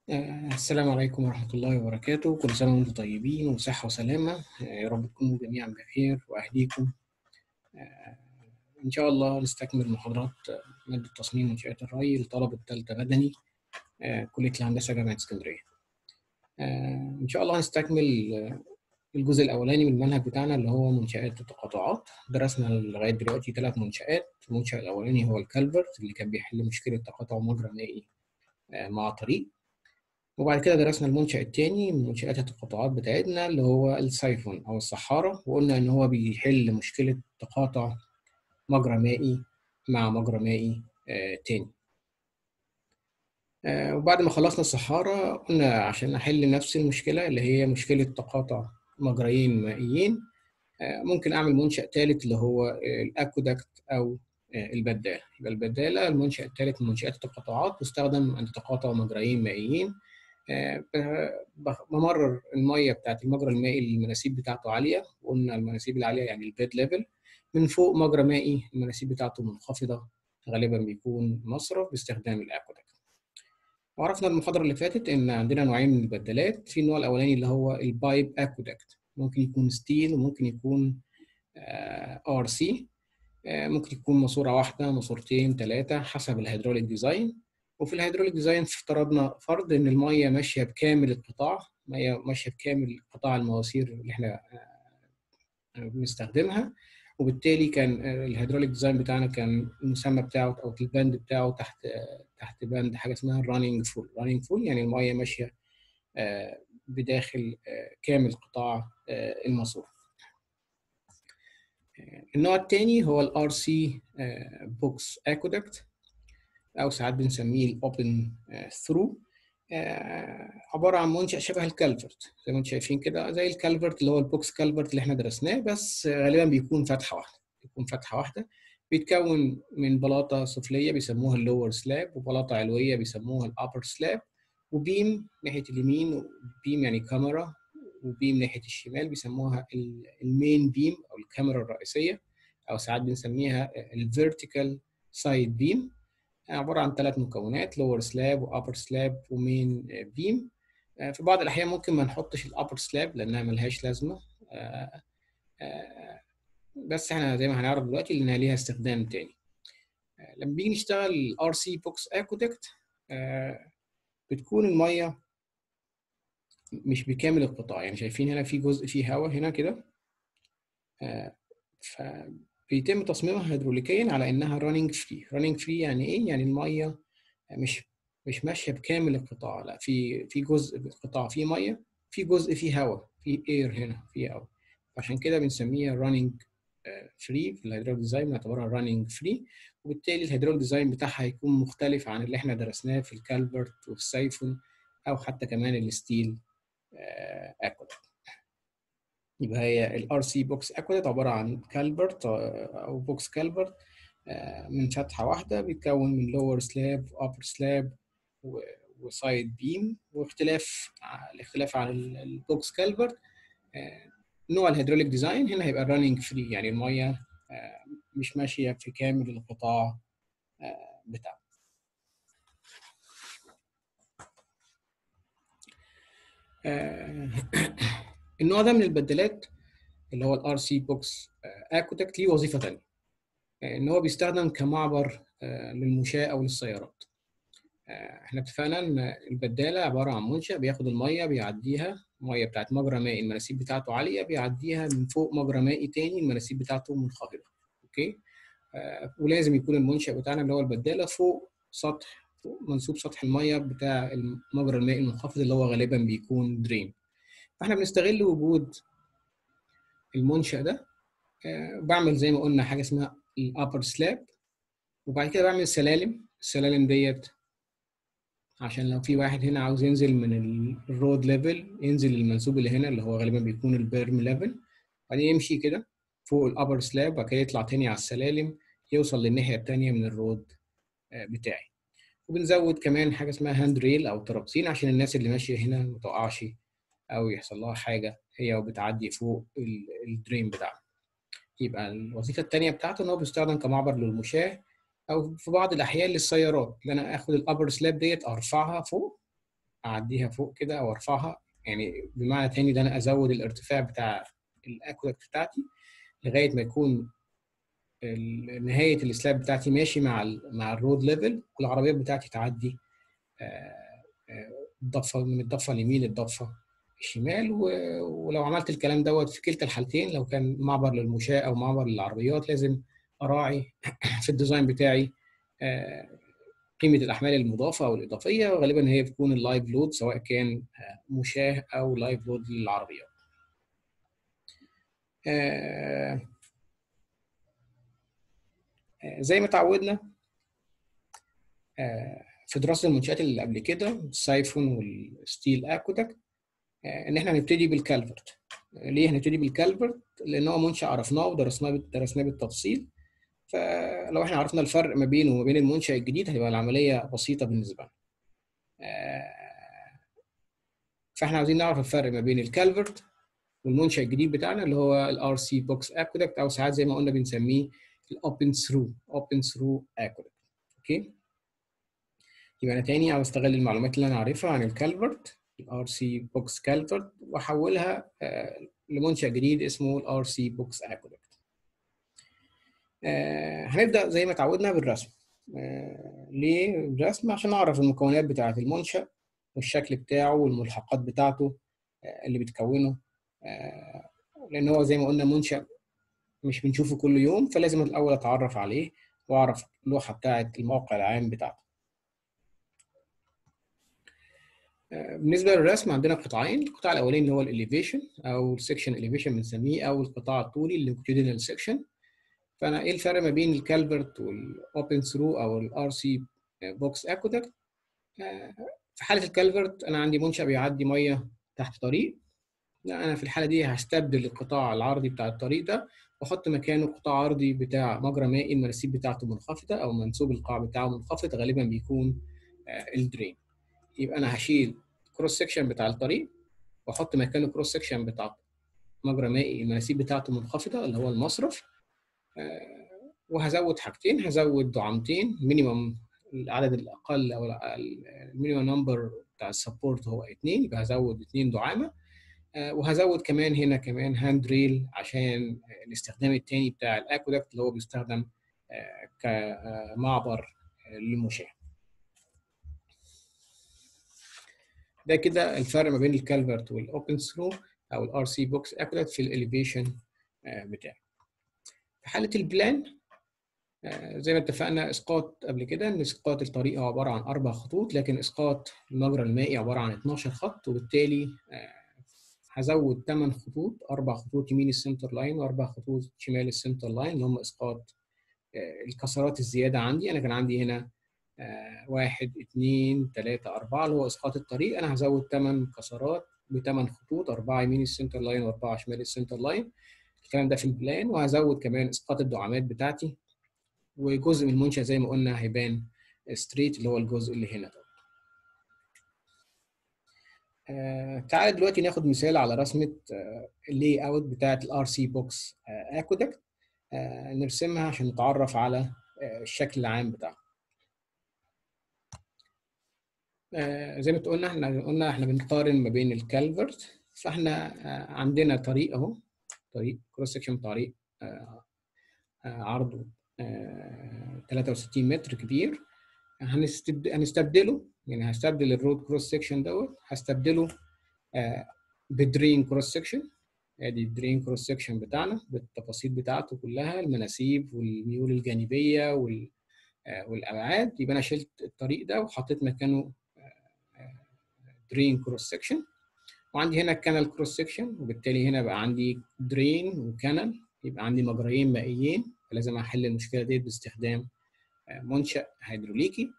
آه، السلام عليكم ورحمة الله وبركاته كل سنة وانتم طيبين وصحة وسلامة آه، يا رب تكونوا جميعا بخير وأهليكم آه، إن شاء الله نستكمل محاضرات آه، مادة تصميم منشآت الري لطلبة تالتة مدني آه، كلية الهندسة جامعة اسكندرية آه، إن شاء الله هنستكمل آه، الجزء الأولاني من المنهج بتاعنا اللي هو منشآت التقاطعات درسنا لغاية دلوقتي ثلاث منشآت المنشأ الأولاني هو الكالفرت اللي كان بيحل مشكلة تقاطع مجرى مائي آه، مع طريق وبعد كده درسنا المنشأ التاني من منشآت التقاطعات بتاعتنا اللي هو السايفون أو الصحارة وقلنا إن هو بيحل مشكلة تقاطع مجرى مائي مع مجرى مائي آه تاني. آه وبعد ما خلصنا الصحارة قلنا عشان نحل نفس المشكلة اللي هي مشكلة تقاطع مجريين مائيين آه ممكن أعمل منشأ تالت اللي هو آه الأكودكت أو آه البدالة. يبقى البدالة المنشأ التالت من منشآت التقاطعات تستخدم عند تقاطع مجريين مائيين بمرر الميه بتاعت المجرى المائي اللي المناسيب بتاعته عاليه وقلنا المناسيب العاليه يعني البيد ليفل من فوق مجرى مائي المناسيب بتاعته منخفضه غالبا بيكون مصرف باستخدام الاكودكت وعرفنا المحاضره اللي فاتت ان عندنا نوعين من البدلات في النوع الاولاني اللي هو البايب اكودكت ممكن يكون ستيل وممكن يكون ار سي ممكن يكون ماسوره واحده ماسورتين ثلاثه حسب الهيدروليك ديزاين وفي الهيدروليك ديزاين افترضنا فرض ان الميه ماشيه بكامل القطاع ميه ماشيه بكامل قطاع المواسير اللي احنا بنستخدمها وبالتالي كان الهيدروليك ديزاين بتاعنا كان المسمى بتاعه او الباند بتاعه تحت تحت باند حاجه اسمها رانينج فول رانينج فول يعني الميه ماشيه بداخل كامل قطاع الماسوره النوع الثاني هو الار سي بوكس اكودكت او ساعات بنسميه الاوبن ثرو عباره عن منشا شبه الكالفرت زي ما انتم شايفين كده زي الكالفرت اللي هو البوكس كالفرت اللي احنا درسناه بس غالبا بيكون فتحه واحده بيكون فتحه واحده بيتكون من بلاطه سفليه بيسموها اللور سلاب وبلاطه علويه بيسموها الابر سلاب وبيم ناحيه اليمين وبيم يعني كاميرا وبيم ناحيه الشمال بيسموها المين بيم او الكاميرا الرئيسيه او ساعات بنسميها الفيرتيكال سايد بيم عباره عن ثلاث مكونات لور سلاب وابر سلاب ومين بيم في بعض الاحيان ممكن ما نحطش الابر سلاب لانها ملهاش لازمه بس احنا زي ما هنعرف دلوقتي لانها ليها استخدام تاني لما بيجي نشتغل الار سي بوكس اكودكت بتكون الميه مش بكامل القطاع يعني شايفين هنا في جزء فيه هواء هنا كده ف بيتم تصميمها هيدروليكيا على انها رانينج فري رانينج فري يعني ايه يعني الميه مش مش ماشيه بكامل القطاع لا في في جزء القطاع فيه ميه في جزء فيه هواء في اير هنا في هواء عشان كده بنسميها رانينج فري في الهيدروليك ديزاين بنعتبرها رانينج فري وبالتالي الهيدروليك ديزاين بتاعها هيكون مختلف عن اللي احنا درسناه في الكالفرت والسايفون او حتى كمان الستيل اكودكت يبقى هي الار سي بوكس اكودت عباره عن كالبرت او بوكس كالبرت من فتحه واحده بيتكون من لور سلاب وابر سلاب وسايد بيم واختلاف الاختلاف عن البوكس كالبرت نوع الهيدروليك ديزاين هنا هيبقى رانينج فري يعني الميه مش ماشيه في كامل القطاع بتاعه النوع ده من البدلات اللي هو الار سي بوكس اكوتكت ليه وظيفه ثانيه ان هو بيستخدم كمعبر للمشاة او للسيارات احنا اتفقنا ان البداله عباره عن منشا بياخد الميه بيعديها الميه بتاعت مجرى مائي المناسيب بتاعته عاليه بيعديها من فوق مجرى مائي تاني المناسيب بتاعته منخفضه اوكي ولازم يكون المنشا بتاعنا اللي هو البداله فوق سطح فوق منسوب سطح الميه بتاع المجرى المائي المنخفض اللي هو غالبا بيكون درين فاحنا بنستغل وجود المنشأ ده أه بعمل زي ما قلنا حاجه اسمها الابر سلاب وبعد كده بعمل سلالم السلالم ديت عشان لو في واحد هنا عاوز ينزل من الرود ليفل ينزل المنسوب اللي هنا اللي هو غالبا بيكون البيرم ليفل بعدين يمشي كده فوق الابر سلاب وبعد كده يطلع تاني على السلالم يوصل للناحيه التانيه من الرود بتاعي وبنزود كمان حاجه اسمها هاند ريل او ترابسين عشان الناس اللي ماشيه هنا ما تقعش او يحصل لها حاجه هي وبتعدي فوق الدرين بتاعها يبقى الوظيفه الثانيه بتاعته ان هو بيستخدم كمعبر للمشاة او في بعض الاحيان للسيارات ان انا اخد الابر سلاب ديت ارفعها فوق اعديها فوق كده او ارفعها يعني بمعنى تاني ده انا ازود الارتفاع بتاع الاكودكت بتاعتي لغايه ما يكون نهايه السلاب بتاعتي ماشي مع ال مع الرود ليفل والعربيات بتاعتي تعدي الضفه من الضفه اليمين للضفه الشمال ولو عملت الكلام دوت في كلتا الحالتين لو كان معبر للمشاة او معبر للعربيات لازم اراعي في الديزاين بتاعي قيمه الاحمال المضافه او الاضافيه وغالبا هي بتكون اللايف لود سواء كان مشاه او لايف لود للعربيات زي ما تعودنا في دراسه المنشات اللي قبل كده السايفون والستيل اكودكت ان احنا هنبتدي بالكالفرت ليه هنبتدي بالكالفرت لان هو منشا عرفناه ودرسناه درسناه بالتفصيل فلو احنا عرفنا الفرق ما بينه وما بين المنشا الجديد هتبقى العمليه بسيطه بالنسبه لنا فاحنا عاوزين نعرف الفرق ما بين الكالفرت والمنشا الجديد بتاعنا اللي هو الار سي بوكس اكودكت او ساعات زي ما قلنا بنسميه الاوبن ثرو اوبن ثرو اكودكت اوكي يبقى انا تاني عاوز استغل المعلومات اللي انا عارفها عن الكالفرت الار سي بوكس كالفرت واحولها لمنشا جديد اسمه الار سي بوكس اكودكت هنبدا زي ما تعودنا بالرسم ليه الرسم عشان نعرف المكونات بتاعه المنشا والشكل بتاعه والملحقات بتاعته اللي بتكونه لان هو زي ما قلنا منشا مش بنشوفه كل يوم فلازم الاول اتعرف عليه واعرف اللوحه بتاعه الموقع العام بتاعته بالنسبه للرسم عندنا قطاعين القطاع الاولاني اللي هو الاليفيشن او السكشن اليفيشن بنسميه او القطاع الطولي اللونجيتودينال سكشن فانا ايه الفرق ما بين الكالفرت والاوبن ثرو او الار سي بوكس اكودكت في حاله الكالفرت انا عندي منشا بيعدي ميه تحت طريق لا انا في الحاله دي هستبدل القطاع العرضي بتاع الطريق ده واحط مكانه قطاع عرضي بتاع مجرى مائي المناسيب بتاعته منخفضه او منسوب القاع بتاعه منخفض غالبا بيكون الدرين يبقى انا هشيل كروس سكشن بتاع الطريق واحط مكانه كروس سكشن بتاع مجرى مائي المناسيب بتاعته منخفضه اللي هو المصرف وهزود حاجتين هزود دعامتين مينيمم العدد الاقل او المينيمم نمبر بتاع السبورت هو اثنين يبقى هزود اثنين دعامه وهزود كمان هنا كمان هاند ريل عشان الاستخدام الثاني بتاع الاكودكت اللي هو بيستخدم كمعبر للمشاة ده كده الفرق ما بين الكالفرت والاوبن ثرو او الار سي بوكس اكودكت في الاليفيشن بتاعه في حاله البلان زي ما اتفقنا اسقاط قبل كده ان اسقاط الطريق هو عباره عن اربع خطوط لكن اسقاط المجرى المائي عباره عن 12 خط وبالتالي هزود 8 خطوط اربع خطوط يمين السنتر لاين واربع خطوط شمال السنتر لاين اللي هم اسقاط الكسرات الزياده عندي انا كان عندي هنا واحد اثنين ثلاثة أربعة اللي هو إسقاط الطريق أنا هزود 8 كسرات بثمان خطوط أربعة يمين السنتر لاين وأربعة شمال السنتر لاين الكلام ده في البلان وهزود كمان إسقاط الدعامات بتاعتي وجزء من المنشأ زي ما قلنا هيبان ستريت اللي هو الجزء اللي هنا ده آه تعال دلوقتي ناخد مثال على رسمة آه اللي اوت بتاعة الار سي بوكس اكودكت آه نرسمها عشان نتعرف على آه الشكل العام بتاعها آه زي ما قلنا احنا قلنا احنا بنقارن ما بين الكالفرت فاحنا آه عندنا طريق اهو طريق كروس سكشن طريق آه آه عرضه آه 63 متر كبير هنستبد... هنستبدله يعني هستبدل الرود كروس سكشن دوت هستبدله آه بدرين كروس سكشن ادي الدرين كروس سكشن بتاعنا بالتفاصيل بتاعته كلها المناسيب والميول الجانبيه وال آه والابعاد يبقى انا شلت الطريق ده وحطيت مكانه درين كروس سكشن وعندي هنا كانال كروس سكشن وبالتالي هنا بقى عندي درين وكانال يبقى عندي مجريين مائيين فلازم احل المشكله ديت باستخدام منشا هيدروليكي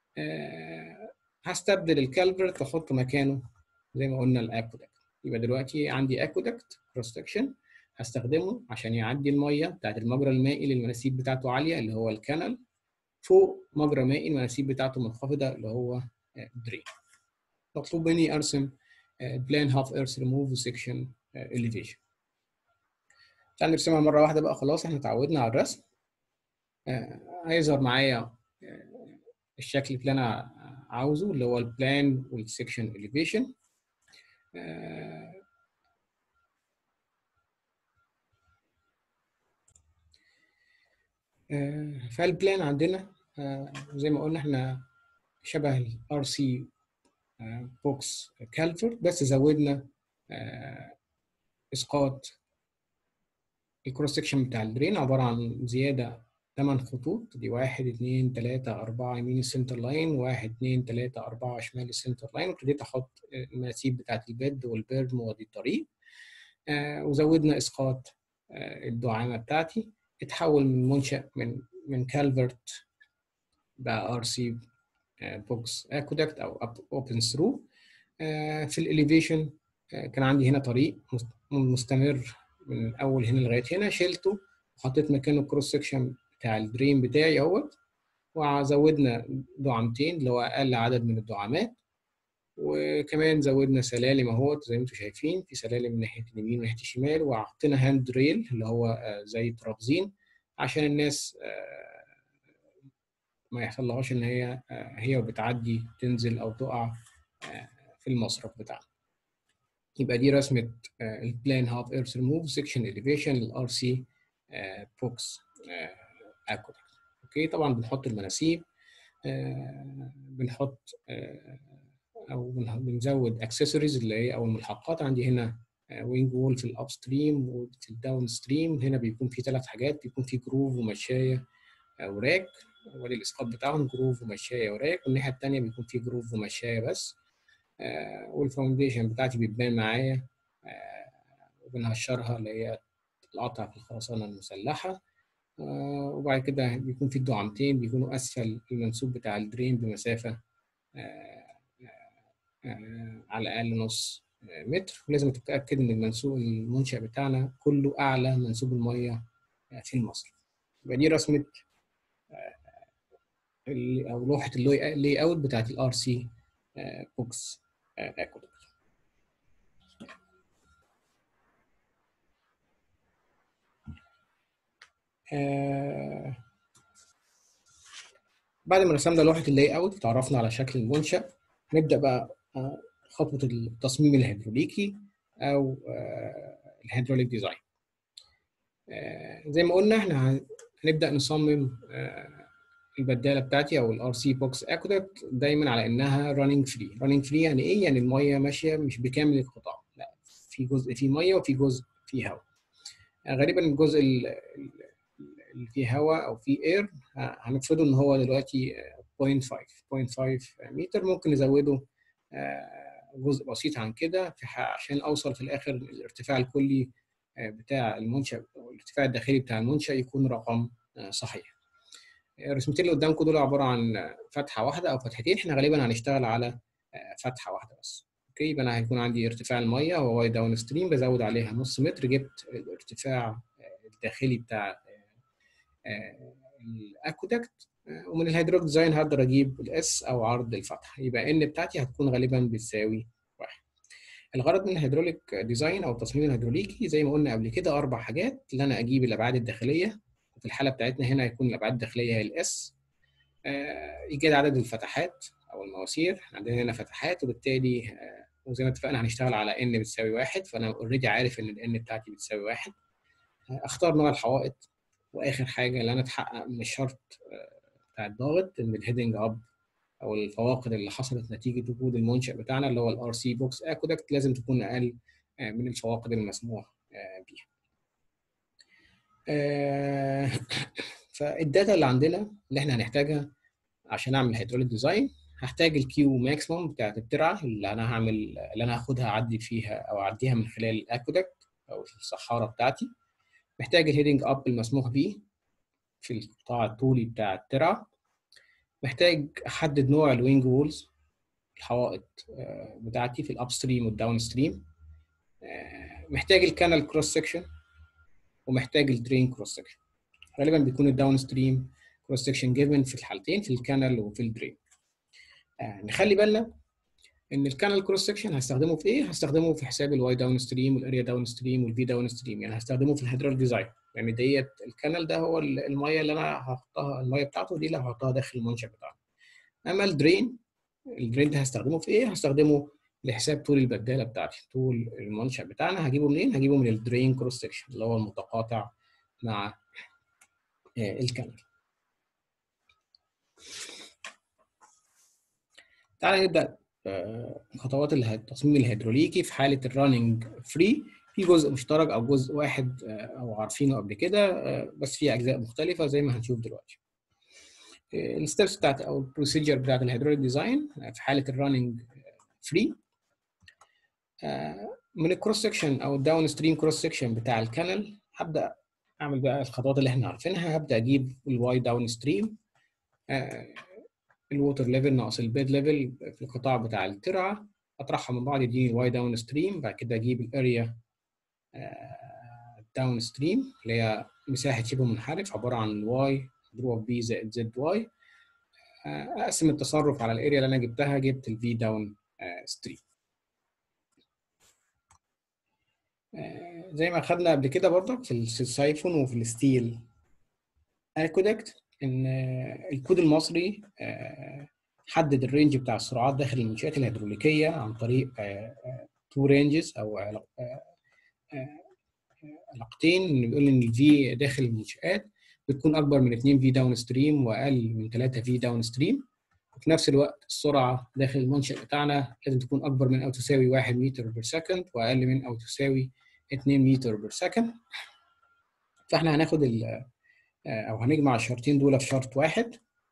هستبدل الكالفرت واحط مكانه زي ما قلنا الاكودكت يبقى دلوقتي عندي اكودكت كروس سكشن هستخدمه عشان يعدي الميه بتاعت المجرى المائي اللي المناسيب بتاعته عاليه اللي هو الكانال فوق مجرى مائي المناسيب بتاعته منخفضه اللي هو درين مطلوب مني ارسم بلان هاف ايرث ريموف سكشن اليفيشن تعال نرسمها مره واحده بقى خلاص احنا اتعودنا على الرسم هيظهر معايا الشكل اللي انا عاوزه اللي هو البلان والسكشن اليفيشن فالبلان عندنا زي ما قلنا احنا شبه الار سي بوكس كالفر بس زودنا اسقاط الكروس سكشن بتاع الدرين عباره عن زياده 8 خطوط دي 1 2 3 4 يمين السنتر لاين 1 2 3 4 شمال السنتر لاين وابتديت احط المناسيب بتاعت البيد والبيرن وادي الطريق آه وزودنا اسقاط آه الدعامه بتاعتي اتحول من منشا من من كالفرت بقى ار سي بوكس اكودكت او اوبن ثرو في الاليفيشن كان عندي هنا طريق مستمر من اول هنا لغايه هنا شلته وحطيت مكانه الكروس سكشن بتاع الدرين بتاعي اهوت وزودنا دعامتين اللي هو اقل عدد من الدعامات وكمان زودنا سلالم اهوت زي ما انتم شايفين في سلالم من ناحيه اليمين وناحيه الشمال وحطينا هاند ريل اللي هو زي ترابزين عشان الناس ما يحصلهاش ان هي هي وبتعدي تنزل او تقع في المصرف بتاعنا يبقى دي رسمه البلان هاف ايرث ريموف سكشن اليفيشن للار سي بوكس اكودكت اوكي طبعا بنحط المناسيب بنحط او بنزود اكسسوارز اللي هي او الملحقات عندي هنا وينج وول في الاب ستريم وفي الداون ستريم هنا بيكون في ثلاث حاجات بيكون في جروف ومشايه وراك وادي الاسقاط بتاعهم جروف ومشايه وراك والناحيه الثانيه بيكون في جروف ومشايه بس والفاونديشن بتاعتي بتبان معايا وبنهشرها اللي هي القطع في الخرسانه المسلحه وبعد كده بيكون في الدعامتين بيكونوا اسفل المنسوب بتاع الدرين بمسافه على الاقل نص متر ولازم تتاكد ان المنسوب المنشا بتاعنا كله اعلى منسوب الميه في المصرف يبقى دي رسمه او لوحه اللي اوت بتاعت الار سي بوكس اكودكت آه بعد ما رسمنا لوحه اللاي اوت وتعرفنا على شكل المنشا نبدا بقى آه خطوه التصميم الهيدروليكي او آه الهيدروليك ديزاين زي ما قلنا احنا هنبدا نصمم البداله بتاعتي او الار سي بوكس اكودكت دايما على انها راننج فري راننج فري يعني ايه يعني الميه ماشيه مش بكامل القطاع لا في جزء فيه ميه وفي جزء فيه هواء غالبا الجزء اللي فيه هواء او فيه اير هنفرضه ان هو دلوقتي 0.5 0.5 متر ممكن نزوده جزء بسيط عن كده عشان اوصل في الاخر الارتفاع الكلي بتاع المنشا او الارتفاع الداخلي بتاع المنشا يكون رقم صحيح الرسمتين اللي قدامكم دول عباره عن فتحه واحده او فتحتين احنا غالبا هنشتغل على فتحه واحده بس اوكي يبقى انا هيكون عندي ارتفاع الميه وهو واي داون ستريم بزود عليها نص متر جبت الارتفاع الداخلي بتاع الاكودكت ومن الهيدروليك ديزاين هقدر اجيب الاس او عرض الفتحه يبقى ان بتاعتي هتكون غالبا بتساوي واحد الغرض من الهيدروليك ديزاين او التصميم الهيدروليكي زي ما قلنا قبل كده اربع حاجات اللي انا اجيب الابعاد الداخليه وفي الحاله بتاعتنا هنا هيكون الابعاد الداخليه هي الاس ايجاد عدد الفتحات او المواسير عندنا هنا فتحات وبالتالي وزي ما اتفقنا هنشتغل على ان بتساوي واحد فانا اوريدي عارف ان الان بتاعتي بتساوي واحد اختار نوع الحوائط واخر حاجه اللي انا اتحقق من الشرط بتاع الضاغط ان الهيدنج اب او الفواقد اللي حصلت نتيجه وجود المنشا بتاعنا اللي هو الار سي بوكس اكودكت لازم تكون اقل من الفواقد المسموح بيها. فالداتا اللي عندنا اللي احنا هنحتاجها عشان اعمل هيدروليك ديزاين هحتاج الكيو ماكسيموم بتاعت الترعه اللي انا هعمل اللي انا هاخدها اعدي فيها او اعديها من خلال الاكودكت او الصحاره بتاعتي محتاج الهيدنج اب المسموح بيه في القطاع الطولي بتاع الترعه محتاج احدد نوع الوينج وولز الحوائط بتاعتي في الاب ستريم والداون ستريم محتاج الكانال كروس سكشن ومحتاج الدرين كروس سكشن غالبا بيكون الداون ستريم كروس سكشن جيفن في الحالتين في الكانال وفي الدرين نخلي بالنا ان الكانال كروس سكشن هستخدمه في ايه؟ هستخدمه في حساب الواي داون ستريم والاريا داون ستريم والفي داون ستريم يعني هستخدمه في الهيدرال ديزاين يعني ديت الكانال ده هو الميه اللي انا هحطها الميه بتاعته دي اللي هحطها داخل المنشا بتاعنا اما الدرين الدرين ده هستخدمه في ايه؟ هستخدمه لحساب طول البداله بتاعتي طول المنشأ بتاعنا هجيبه منين؟ هجيبه من الدرين كروس سكشن اللي هو المتقاطع مع الكاميرا تعالى نبدا خطوات التصميم الهيدروليكي في حاله الرننج فري في جزء مشترك او جزء واحد او عارفينه قبل كده بس في اجزاء مختلفه زي ما هنشوف دلوقتي الستبس بتاعت او البروسيجر بتاعت الهيدروليك ديزاين في حاله الرننج فري من الكروس سكشن او الداون ستريم كروس سكشن بتاع الكانال هبدا اعمل بقى الخطوات اللي احنا عارفينها هبدا اجيب الواي داون ستريم الووتر ليفل ناقص البيد ليفل في القطاع بتاع الترعه اطرحها من بعض يديني الواي داون ستريم بعد كده اجيب الاريا داون ستريم اللي هي مساحه شبه منحرف عباره عن الواي مضروبه بي زائد زد واي اقسم التصرف على الاريا اللي انا جبتها جبت الفي داون ستريم زي ما خدنا قبل كده برضك في السايفون وفي الستيل اكودكت ان الكود المصري حدد الرينج بتاع السرعات داخل المنشات الهيدروليكيه عن طريق تو رينجز او علاقتين بيقول ان الفي داخل المنشات بتكون اكبر من 2 في داون ستريم واقل من 3 في داون ستريم وفي نفس الوقت السرعه داخل المنشأ بتاعنا لازم تكون اكبر من او تساوي 1 متر بير سكند واقل من او تساوي 2 متر بير سكند فاحنا هناخد ال او هنجمع الشرطين دول في شرط واحد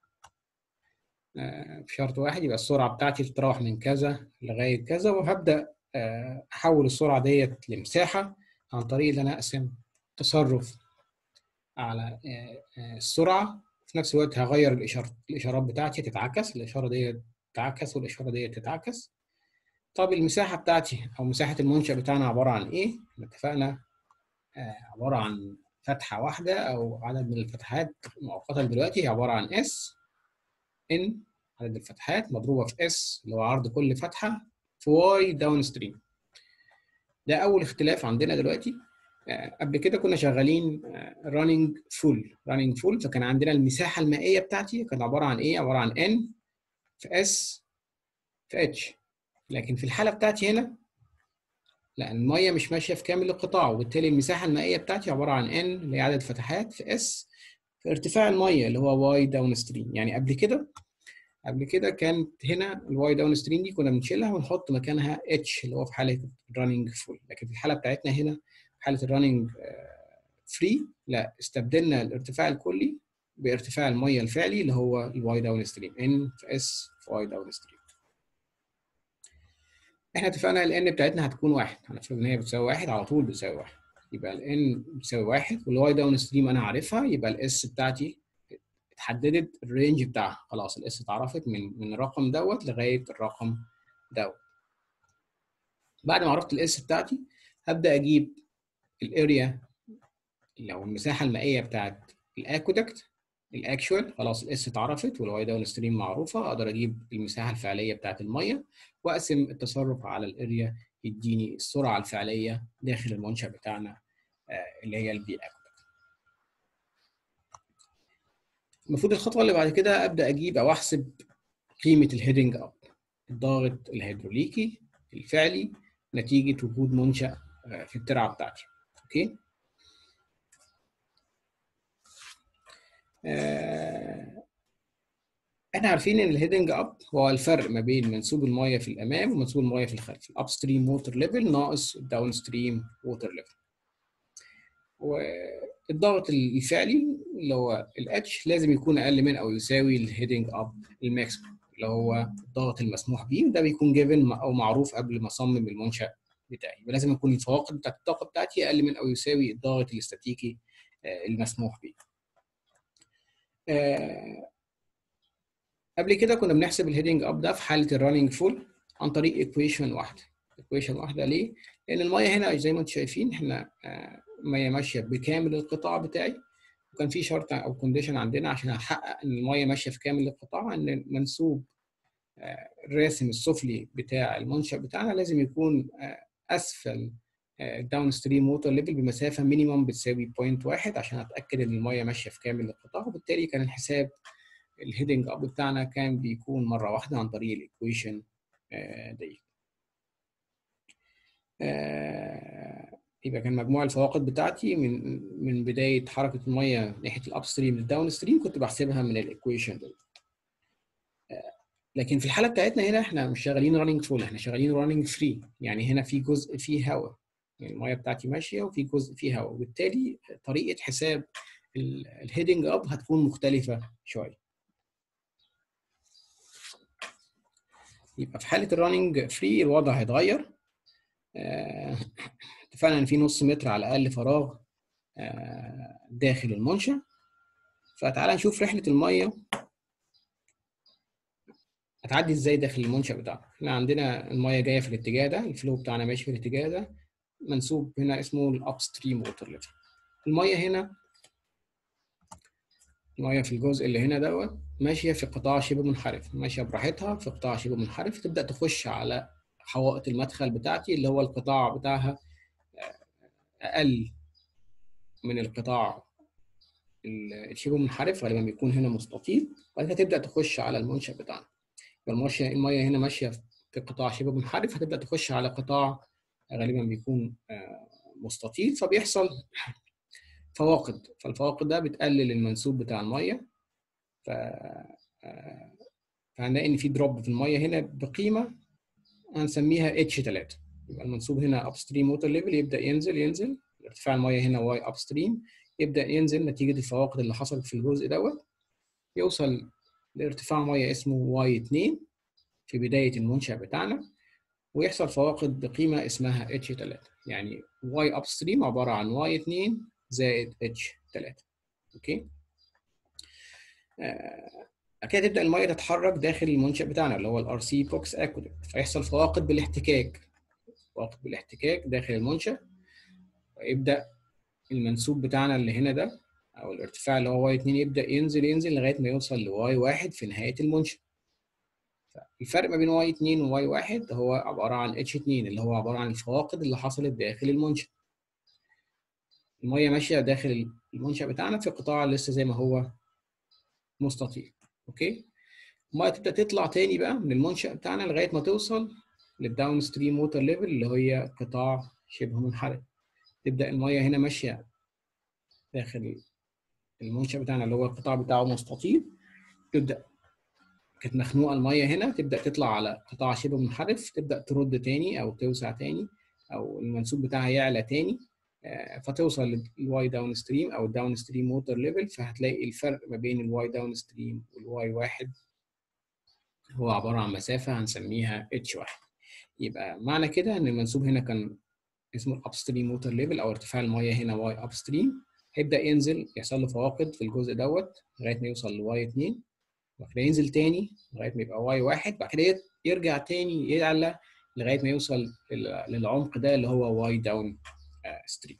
في شرط واحد يبقى السرعه بتاعتي تتراوح من كذا لغايه كذا وهبدا احول السرعه ديت لمساحه عن طريق ان انا اقسم تصرف على السرعه في نفس الوقت هغير الاشارات الاشارات بتاعتي تتعكس الاشاره ديت تتعكس والاشاره ديت تتعكس طب المساحه بتاعتي او مساحه المنشأ بتاعنا عباره عن ايه اتفقنا عباره عن فتحه واحده او عدد من الفتحات مؤقتا دلوقتي هي عباره عن اس ان عدد الفتحات مضروبه في اس اللي هو عرض كل فتحه في واي داون ستريم ده اول اختلاف عندنا دلوقتي قبل كده كنا شغالين راننج فول راننج فول فكان عندنا المساحه المائيه بتاعتي كانت عباره عن ايه عباره عن ان في اس في اتش لكن في الحاله بتاعتي هنا لا الميه مش ماشيه في كامل القطاع وبالتالي المساحه المائيه بتاعتي عباره عن ان اللي هي عدد فتحات في اس في ارتفاع الميه اللي هو واي داون ستريم يعني قبل كده قبل كده كانت هنا الواي داون ستريم دي كنا بنشيلها ونحط مكانها اتش اللي هو في حاله الرننج فول لكن في الحاله بتاعتنا هنا في حاله الرننج فري لا استبدلنا الارتفاع الكلي بارتفاع الميه الفعلي اللي هو الواي داون ستريم ان في اس في واي داون ستريم احنا اتفقنا ال n بتاعتنا هتكون واحد هنفرض ان هي بتساوي واحد على طول بتساوي واحد يبقى ال n بتساوي واحد والواي داون ستريم انا عارفها يبقى الاس بتاعتي اتحددت الرينج بتاعها خلاص الاس اتعرفت من من الرقم دوت لغايه الرقم دوت بعد ما عرفت الاس بتاعتي هبدا اجيب الاريا لو المساحه المائيه بتاعت الاكودكت الاكشوال خلاص الاس اتعرفت والواي داون ستريم معروفه اقدر اجيب المساحه الفعليه بتاعت الميه واقسم التصرف على الاريا يديني السرعه الفعليه داخل المنشا بتاعنا اللي هي البي اكودكت المفروض الخطوه اللي بعد كده ابدا اجيب او احسب قيمه الهيدنج اب الضغط الهيدروليكي الفعلي نتيجه وجود منشا في الترعه بتاعتي اوكي احنا عارفين ان الهيدنج اب هو الفرق ما بين منسوب الميه في الامام ومنسوب الميه في الخلف الاب ستريم ووتر ليفل ناقص الداون ستريم ووتر ليفل والضغط الفعلي اللي هو الاتش لازم يكون اقل من او يساوي الهيدنج اب الماكسيموم اللي هو الضغط المسموح به وده بيكون جيفن او معروف قبل ما اصمم المنشا بتاعي لازم يكون الفواقد بتاعت الطاقه بتاعتي اقل من او يساوي الضغط الاستاتيكي المسموح به آه قبل كده كنا بنحسب الهيدنج اب ده في حاله الرننج فول عن طريق ايكويشن واحده ايكويشن واحده ليه لان الميه هنا زي ما انتم شايفين احنا آه ميه ماشيه بكامل القطاع بتاعي وكان في شرط او كونديشن عندنا عشان احقق ان الميه ماشيه في كامل القطاع ان منسوب آه الراسم السفلي بتاع المنشا بتاعنا لازم يكون اسفل الداون ستريم ووتر ليفل بمسافه مينيمم بتساوي 0.1 عشان اتاكد ان الميه ماشيه في كامل القطاع وبالتالي كان الحساب الهيدنج اب بتاعنا كان بيكون مره واحده عن طريق الايكويشن دي يبقى كان مجموع الفواقد بتاعتي من من بدايه حركه الميه ناحيه الاب ستريم للداون ستريم كنت بحسبها من الايكويشن دي لكن في الحاله بتاعتنا هنا احنا مش شغالين راننج فول احنا شغالين راننج فري يعني هنا في جزء فيه هواء يعني الميه بتاعتي ماشيه وفي جزء فيه هواء وبالتالي طريقه حساب الهيدنج اب هتكون مختلفه شويه يبقى في حاله الراننج فري الوضع هيتغير اتفقنا ان في نص متر على الاقل فراغ داخل المنشا فتعالى نشوف رحله الميه هتعدي ازاي داخل المنشا بتاعنا احنا عندنا الميه جايه في الاتجاه ده الفلو بتاعنا ماشي في الاتجاه ده منسوب هنا اسمه الاب ستريم ووتر ليفل الميه هنا الميه في الجزء اللي هنا دوت ماشيه في قطاع شبه منحرف ماشيه براحتها في قطاع شبه منحرف تبدا تخش على حوائط المدخل بتاعتي اللي هو القطاع بتاعها اقل من القطاع الشبه منحرف غالبا بيكون هنا مستطيل وبعد كده تبدا تخش على المنشا بتاعنا الميه الميه هنا ماشيه في قطاع شبه منحرف هتبدا تخش على قطاع غالبا بيكون مستطيل فبيحصل فواقد فالفواقد ده بتقلل المنسوب بتاع الميه ف فهنلاقي ان في دروب في الميه هنا بقيمه هنسميها اتش 3 يبقى المنسوب هنا اب ستريم ووتر ليفل يبدا ينزل ينزل ارتفاع الميه هنا واي اب ستريم يبدا ينزل نتيجه الفواقد اللي حصلت في الجزء دوت يوصل لارتفاع ميه اسمه واي 2 في بدايه المنشا بتاعنا ويحصل فواقد بقيمه اسمها اتش 3 يعني واي اب ستريم عباره عن واي 2 زائد اتش 3 اوكي آه كده تبدا الميه تتحرك داخل المنشا بتاعنا اللي هو الار سي بوكس اكودكت فيحصل فواقد بالاحتكاك فواقد بالاحتكاك داخل المنشا ويبدا المنسوب بتاعنا اللي هنا ده او الارتفاع اللي هو واي 2 يبدا ينزل ينزل لغايه ما يوصل لواي 1 في نهايه المنشا الفرق ما بين واي 2 وواي 1 هو عباره عن اتش 2 اللي هو عباره عن الفواقد اللي حصلت داخل المنشا الميه ماشيه داخل المنشا بتاعنا في قطاع لسه زي ما هو مستطيل اوكي الميه تبدا تطلع تاني بقى من المنشا بتاعنا لغايه ما توصل للداون ستريم ووتر ليفل اللي هي قطاع شبه منحرف تبدا الميه هنا ماشيه داخل المنشا بتاعنا اللي هو القطاع بتاعه مستطيل تبدا كانت مخنوقه الميه هنا تبدا تطلع على قطاع شبه منحرف تبدا ترد تاني او توسع تاني او المنسوب بتاعها يعلى تاني فتوصل للواي داون ستريم او الداون ستريم ووتر ليفل فهتلاقي الفرق ما بين الواي داون ستريم والواي واحد هو عباره عن مسافه هنسميها اتش واحد يبقى معنى كده ان المنسوب هنا كان اسمه الاب ستريم ووتر ليفل او ارتفاع الميه هنا واي اب ستريم هيبدا ينزل يحصل له فواقد في الجزء دوت لغايه ما يوصل لواي 2 وبعد كده ينزل تاني لغايه ما يبقى واي واحد بعد كده يرجع تاني يعلى لغايه ما يوصل للعمق ده اللي هو واي داون ستريم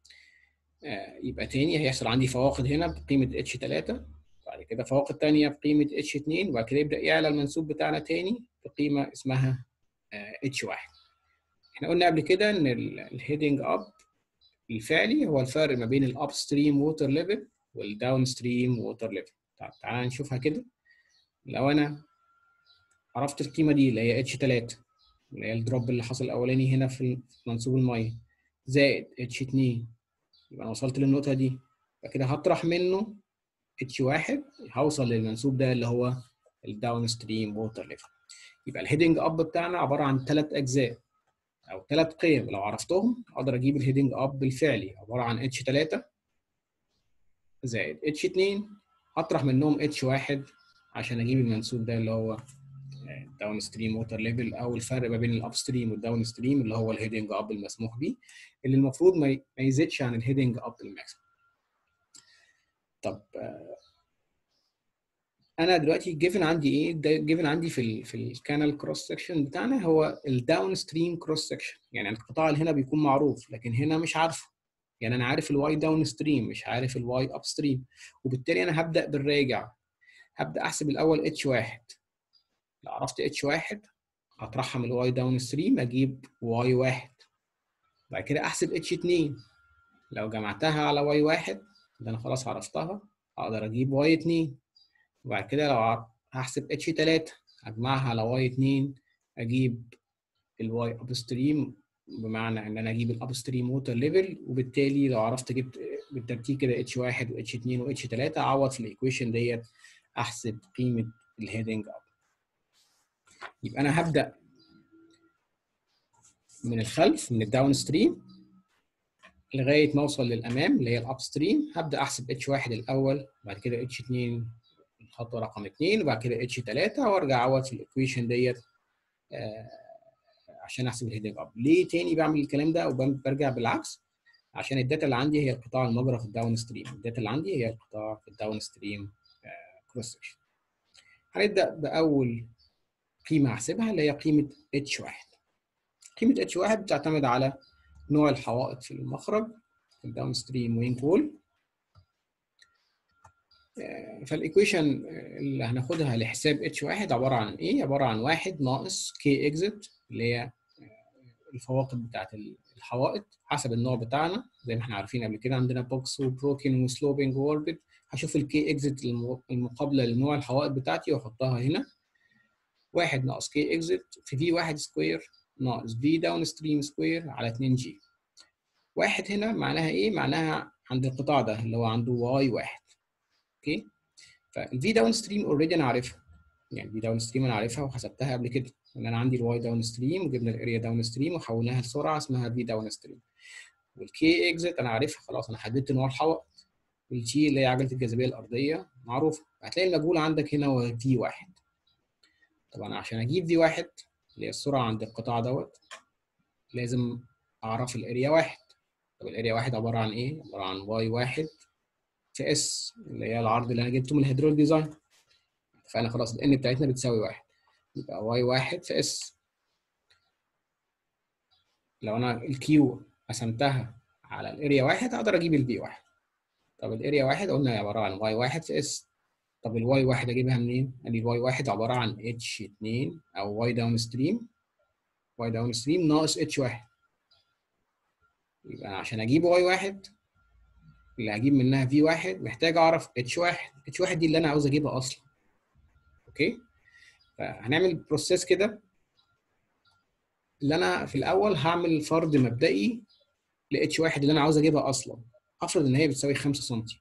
يبقى تاني هيحصل عندي فواقد هنا بقيمه اتش 3 بعد كده فواقد تانية بقيمه اتش 2 وبعد كده يبدا يعلى المنسوب بتاعنا تاني بقيمه اسمها اتش 1 احنا قلنا قبل كده ان الهيدنج اب الفعلي هو الفرق ما بين الاب ستريم ووتر ليفل والداون ستريم ووتر ليفل طب تعالى نشوفها كده لو انا عرفت القيمه دي اللي هي اتش 3 اللي هي الدروب اللي حصل الاولاني هنا في منسوب الميه زائد اتش 2 يبقى انا وصلت للنقطه دي فكده هطرح منه اتش 1 هوصل للمنسوب ده اللي هو الداون ستريم ووتر ليفل يبقى الهيدنج اب بتاعنا عباره عن ثلاث اجزاء او ثلاث قيم لو عرفتهم اقدر اجيب الهيدنج اب الفعلي عباره عن اتش 3 زائد اتش 2 هطرح منهم اتش 1 عشان اجيب المنسوب ده اللي هو داون ستريم ووتر ليفل او الفرق ما بين الاب ستريم والداون ستريم اللي هو الهيدنج اب المسموح به اللي المفروض ما يزيدش عن الهيدنج اب الماكسيمم طب انا دلوقتي جيفن عندي ايه جيفن عندي في ال في الكانال كروس سكشن بتاعنا هو الداون ستريم كروس سكشن يعني القطاع اللي هنا بيكون معروف لكن هنا مش عارفه يعني انا عارف الواي داون ستريم مش عارف الواي اب ستريم وبالتالي انا هبدا بالراجع هبدا احسب الاول اتش واحد لو عرفت اتش واحد هطرحها من الواي داون ستريم اجيب واي واحد بعد كده احسب اتش 2 لو جمعتها على واي واحد ده انا خلاص عرفتها اقدر اجيب واي 2 وبعد كده لو هحسب اتش 3 اجمعها على واي 2 اجيب الواي اب ستريم بمعنى ان انا اجيب الاب ستريم ووتر ليفل وبالتالي لو عرفت جبت بالترتيب كده اتش 1 واتش 2 واتش 3 اعوض في الايكويشن ديت احسب قيمه الهيدنج اب يبقى انا هبدا من الخلف من الداون ستريم لغايه ما اوصل للامام اللي هي الاب ستريم هبدا احسب اتش 1 الاول بعد كده اتش 2 الخطوه رقم 2 وبعد كده اتش 3 وارجع اعوض في الايكويشن ديت آه عشان احسب الهيدنج اب ليه تاني بعمل الكلام ده وبرجع بالعكس عشان الداتا اللي عندي هي القطاع المجرى في الداون ستريم الداتا اللي عندي هي القطاع في الداون ستريم كروس سكشن هنبدا باول قيمه هحسبها اللي هي قيمه اتش 1 قيمه اتش 1 بتعتمد على نوع الحوائط في المخرج في الداون ستريم وين كول فالايكويشن اللي هناخدها لحساب اتش 1 عباره عن ايه؟ عباره عن 1 ناقص كي اكزيت اللي هي الفواقد بتاعت الحوائط حسب النوع بتاعنا زي ما احنا عارفين قبل كده عندنا بوكس وبروكن وسلوبنج ووربت هشوف الكي اكزيت المقابله لنوع الحوائط بتاعتي واحطها هنا 1 ناقص كي اكزيت في في 1 سكوير ناقص في داون ستريم سكوير على 2 جي واحد هنا معناها ايه؟ معناها عند القطاع ده اللي هو عنده واي واحد اوكي فالفي داون ستريم اوريدي انا عارفها يعني الفي داون ستريم انا عارفها وحسبتها قبل كده ان انا عندي الواي داون ستريم وجبنا الاريا داون ستريم وحولناها لسرعه اسمها في داون ستريم والكي اكزيت انا عارفها خلاص انا حددت نوع الحوائط والجي اللي هي عجله الجاذبيه الارضيه معروفه هتلاقي المجهول عندك هنا هو في واحد طبعا عشان اجيب في واحد اللي هي السرعه عند القطاع دوت لازم اعرف الاريا واحد طب الاريا واحد عباره عن ايه؟ عباره عن واي واحد في اس اللي هي العرض اللي انا جبته من الهيدرول ديزاين فانا خلاص الان بتاعتنا بتساوي واحد يبقى واي واحد في اس لو انا الكيو قسمتها على الاريا واحد اقدر اجيب البي واحد طب الاريا واحد قلنا عباره عن واي واحد في اس طب الواي واحد اجيبها منين؟ ادي الواي واحد عباره عن اتش 2 او واي داون ستريم واي داون ستريم ناقص اتش واحد يبقى عشان اجيب واي واحد اللي هجيب منها في واحد محتاج اعرف اتش واحد اتش واحد دي اللي انا عاوز اجيبها اصلا اوكي فهنعمل بروسيس كده اللي انا في الاول هعمل فرض مبدئي ل اتش واحد اللي انا عاوز اجيبها اصلا هفرض ان هي بتساوي 5 سم 0.05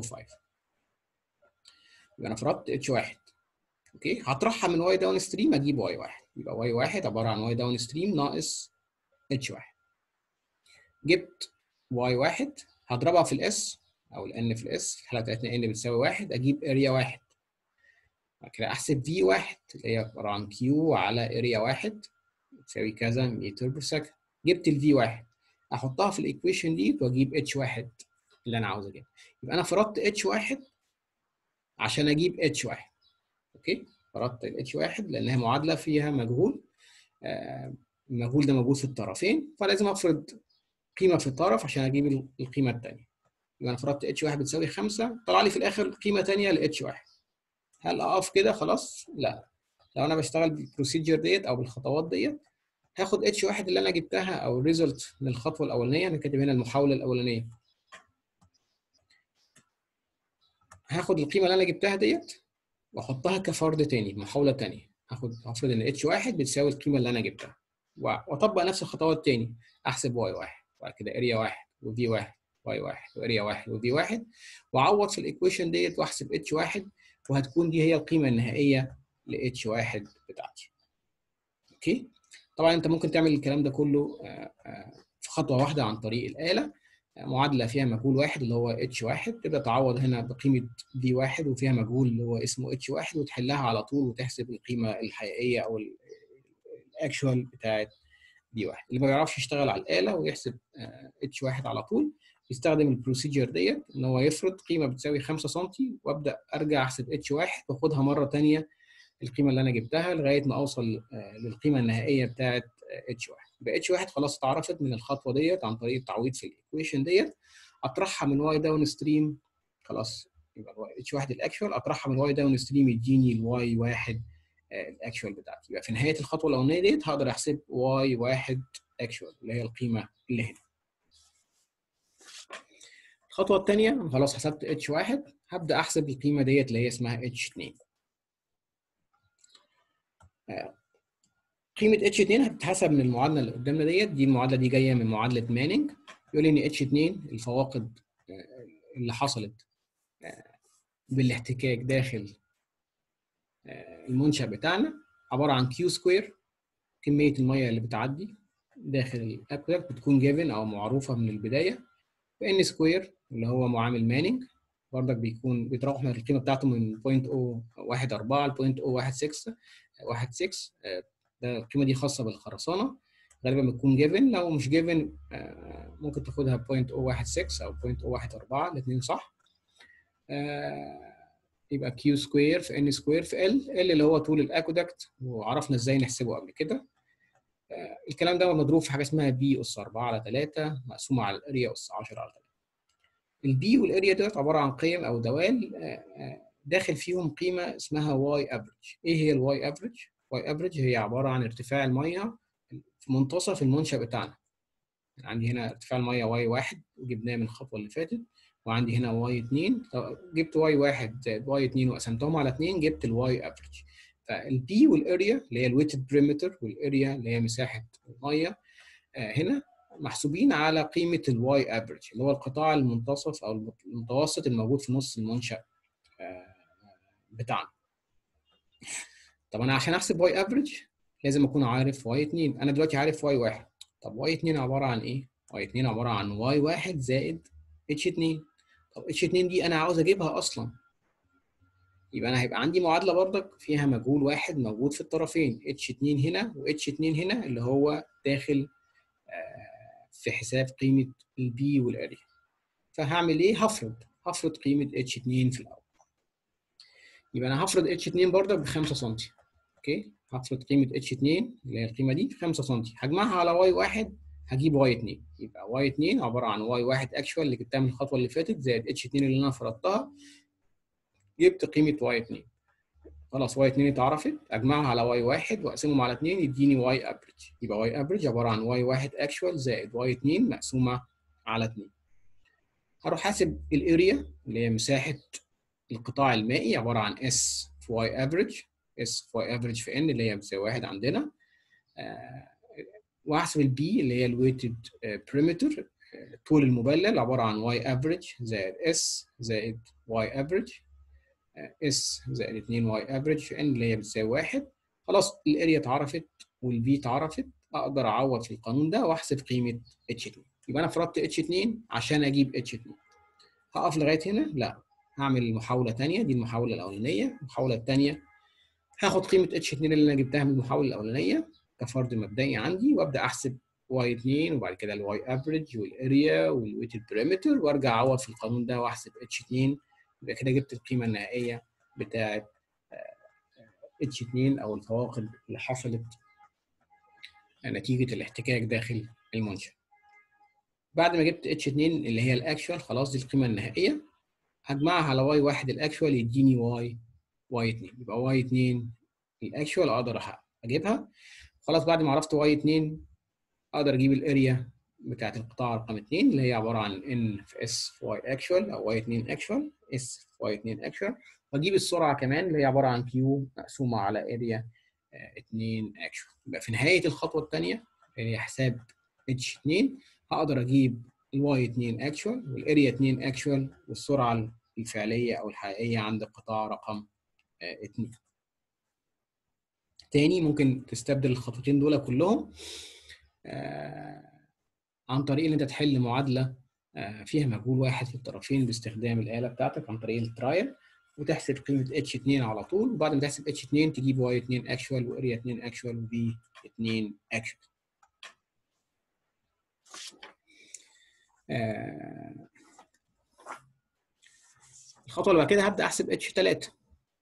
يبقى انا فرضت اتش واحد اوكي هطرحها من واي داون ستريم اجيب واي واحد يبقى واي واحد عباره عن واي داون ستريم ناقص اتش واحد جبت واي واحد هضربها في الاس او الان في الاس في الحاله بتاعتنا ان بتساوي واحد اجيب اريا واحد بعد كده احسب في واحد اللي هي عباره عن كيو على اريا واحد تساوي كذا متر بير سكند جبت الفي واحد احطها في الايكويشن دي واجيب اتش واحد اللي انا عاوز اجيبها يبقى انا فرضت اتش واحد عشان اجيب اتش واحد اوكي فرضت الاتش واحد لانها معادله فيها مجهول آه المجهول ده موجود في الطرفين فلازم افرض قيمه في الطرف عشان اجيب القيمه الثانيه يبقى انا فرضت اتش واحد بتساوي 5 طلع لي في الاخر قيمه ثانيه لاتش واحد هل اقف كده خلاص؟ لا لو انا بشتغل بالبروسيجر ديت او بالخطوات ديت هاخد اتش واحد اللي انا جبتها او الريزلت من الخطوه الاولانيه انا كاتب هنا المحاوله الاولانيه هاخد القيمه اللي انا جبتها ديت واحطها كفرض تاني محاوله تانيه هاخد هفرض ان اتش واحد بتساوي القيمه اللي انا جبتها واطبق نفس الخطوات تاني احسب واي واحد وبعد كده اريا واحد وفي واحد واي واحد واريا واحد وفي واحد واعوض في الايكويشن ديت واحسب اتش واحد وهتكون دي هي القيمه النهائيه ل اتش واحد بتاعتي. اوكي؟ طبعا انت ممكن تعمل الكلام ده كله في خطوه واحده عن طريق الاله معادله فيها مجهول واحد اللي هو اتش واحد تبدا تعوض هنا بقيمه في واحد وفيها مجهول اللي هو اسمه اتش واحد وتحلها على طول وتحسب القيمه الحقيقيه او الاكشوال بتاعت في واحد اللي ما بيعرفش يشتغل على الاله ويحسب اتش واحد على طول يستخدم البروسيجر ديت ان هو يفرض قيمه بتساوي 5 سم وابدا ارجع احسب اتش واحد واخدها مره ثانيه القيمه اللي انا جبتها لغايه ما اوصل للقيمه النهائيه بتاعه اتش واحد يبقى اتش واحد خلاص اتعرفت من الخطوه ديت عن طريق التعويض في الايكويشن ديت اطرحها من واي داون ستريم خلاص يبقى اتش واحد الاكشوال اطرحها من واي داون ستريم يديني الواي واحد الاكشوال بتاعتي يبقى في نهايه الخطوه الاولانيه ديت هقدر احسب واي واحد اكشوال اللي هي القيمه اللي هنا الخطوه الثانيه خلاص حسبت اتش واحد هبدا احسب القيمه ديت اللي هي اسمها H2 قيمه H2 هتتحسب من المعادله اللي قدامنا ديت دي المعادله دي جايه من معادله مانينج يقول لي ان H2 الفواقد اللي حصلت بالاحتكاك داخل المنشأ بتاعنا عباره عن كيو سكوير كميه الميه اللي بتعدي داخل الاكوادكت بتكون جيفن او معروفه من البدايه ان سكوير اللي هو معامل مانينج برضك بيكون بيتراوح من القيمه بتاعته من 0.014 ل 0.016 16 ده القيمه دي خاصه بالخرسانه غالبا بتكون جيفن لو مش جيفن ممكن تاخدها ب 0.016 او 0.014 الاثنين صح يبقى كيو سكوير في ان سكوير في ال ال اللي هو طول الاكودكت وعرفنا ازاي نحسبه قبل كده الكلام ده مضروب في حاجه اسمها بي اس 4 على 3 مقسومه على الاريا اس 10 على 3 البي والاريا دول عباره عن قيم او دوال داخل فيهم قيمه اسمها واي افريج ايه هي الواي افريج واي افريج هي عباره عن ارتفاع الميه في منتصف المنشا بتاعنا عندي هنا ارتفاع الميه واي واحد وجبناه من الخطوه اللي فاتت وعندي هنا واي 2 جبت واي 1 زائد واي 2 وقسمتهم على 2 جبت الواي افريج فالبي والاريا اللي هي الويتد بريمتر والاريا اللي هي مساحه الميه هنا محسوبين على قيمه الواي افريج اللي هو القطاع المنتصف او المتوسط الموجود في نص المنشا بتاعنا طب انا عشان احسب واي افريج لازم اكون عارف واي 2 انا دلوقتي عارف واي 1 طب واي 2 عباره عن ايه واي 2 عباره عن واي 1 زائد اتش 2 طب اتش 2 دي انا عاوز اجيبها اصلا يبقى انا هيبقى عندي معادله برضك فيها مجهول واحد موجود في الطرفين اتش 2 هنا واتش 2 هنا اللي هو داخل في حساب قيمه البي والاريا فهعمل ايه هفرض هفرض قيمه اتش 2 في الاول يبقى انا هفرض اتش 2 برضك ب 5 سم اوكي هفرض قيمه اتش 2 اللي هي القيمه دي 5 سم هجمعها على واي 1 هجيب واي 2 يبقى واي 2 عباره عن واي 1 اكشوال اللي جبتها من الخطوه اللي فاتت زائد اتش 2 اللي انا فرضتها جبت قيمه واي 2 خلاص واي 2 اتعرفت اجمعها على واي 1 واقسمهم على 2 يديني واي افريج يبقى واي افريج عباره عن واي 1 اكشوال زائد واي 2 مقسومه على 2 هروح حاسب الاريا اللي هي مساحه القطاع المائي عباره عن اس في واي افريج اس في واي افريج في ان اللي هي بتساوي 1 عندنا آه واحسب البي اللي هي الويتد بريمتر طول المبلل عباره عن واي افريج زائد اس زائد واي افريج اس زائد 2 واي افريج في ان اللي هي بتساوي 1 خلاص الاريا اتعرفت والبي اتعرفت اقدر اعوض في القانون ده واحسب قيمه اتش 2 يبقى انا فرضت اتش 2 عشان اجيب اتش 2 هقف لغايه هنا لا هعمل محاوله ثانيه دي المحاوله الاولانيه المحاوله الثانيه هاخد قيمه اتش 2 اللي انا جبتها من المحاوله الاولانيه كفرض مبدئي عندي وابدا احسب واي 2 وبعد كده الواي افريج والاريا والويتد بريمتر وارجع اعوض في القانون ده واحسب اتش 2 يبقى كده جبت القيمه النهائيه بتاعه اتش 2 او الفواقد اللي حصلت نتيجه الاحتكاك داخل المنشا بعد ما جبت اتش 2 اللي هي الاكشوال خلاص دي القيمه النهائيه هجمعها على واي 1 الاكشوال يديني واي واي 2 يبقى واي 2 الاكشوال اقدر اجيبها خلاص بعد ما عرفت واي 2 اقدر اجيب الاريا بتاعت القطاع رقم 2 اللي هي عباره عن ان في اس في واي اكشوال او واي 2 اكشوال اس في واي 2 اكشوال واجيب السرعه كمان اللي هي عباره عن كيو مقسومه على اريا 2 اكشوال يبقى في نهايه الخطوه الثانيه اللي هي حساب اتش 2 هقدر اجيب الواي 2 اكشوال والاريا 2 اكشوال والسرعه الفعليه او الحقيقيه عند القطاع رقم 2 تاني ممكن تستبدل الخطوتين دول كلهم آه عن طريق ان انت تحل معادله آه فيها مجهول واحد في الطرفين باستخدام الاله بتاعتك عن طريق الترايل وتحسب قيمه اتش 2 على طول وبعد ما تحسب اتش 2 تجيب واي 2 اكشوال واريا 2 اكشوال وبي 2 اكشوال آه الخطوه اللي بعد كده هبدا احسب اتش 3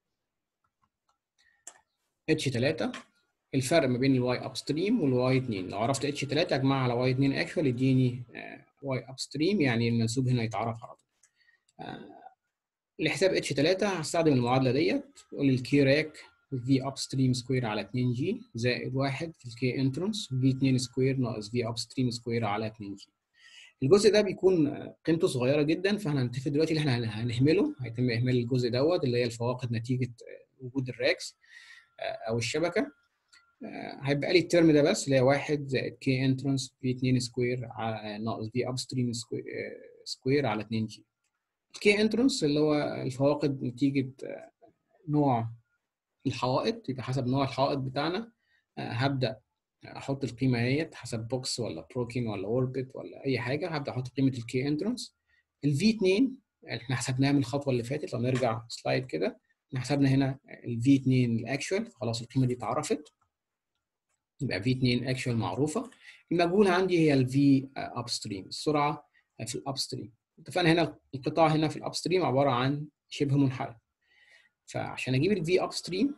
اتش 3 الفرق ما بين الواي اب ستريم والواي 2 لو عرفت اتش 3 اجمعها على واي 2 اكشوال يديني واي اب ستريم يعني المنسوب هنا يتعرف على طول لحساب اتش 3 هستخدم المعادله ديت تقول لي الكي راك في اب ستريم سكوير على 2 جي زائد 1 في الكي انترنس في 2 سكوير ناقص في اب ستريم سكوير على 2 جي الجزء ده بيكون قيمته صغيره جدا فاحنا هنتفق دلوقتي ان احنا هنهمله هيتم اهمال الجزء دوت اللي هي الفواقد نتيجه وجود الراكس او الشبكه هيبقى لي الترم ده بس اللي هي 1 زائد كي انترنس في 2 سكوير ناقص في اب ستريم سكوير على 2 جي الكي انترنس اللي هو الفواقد نتيجه نوع الحوائط يبقى حسب نوع الحائط بتاعنا هبدا احط القيمه ديت حسب بوكس ولا بروكين ولا اوربت ولا اي حاجه هبدا احط قيمه الكي انترنس الفي 2 احنا حسبناها من الخطوه اللي فاتت لو نرجع سلايد كده احنا حسبنا هنا الفي 2 الاكشوال خلاص القيمه دي اتعرفت يبقى في 2 اكشوال معروفه المجهوله عندي هي الفي اب ستريم السرعه في الاب ستريم اتفقنا هنا القطاع هنا في الاب ستريم عباره عن شبه منحرف فعشان اجيب الفي اب ستريم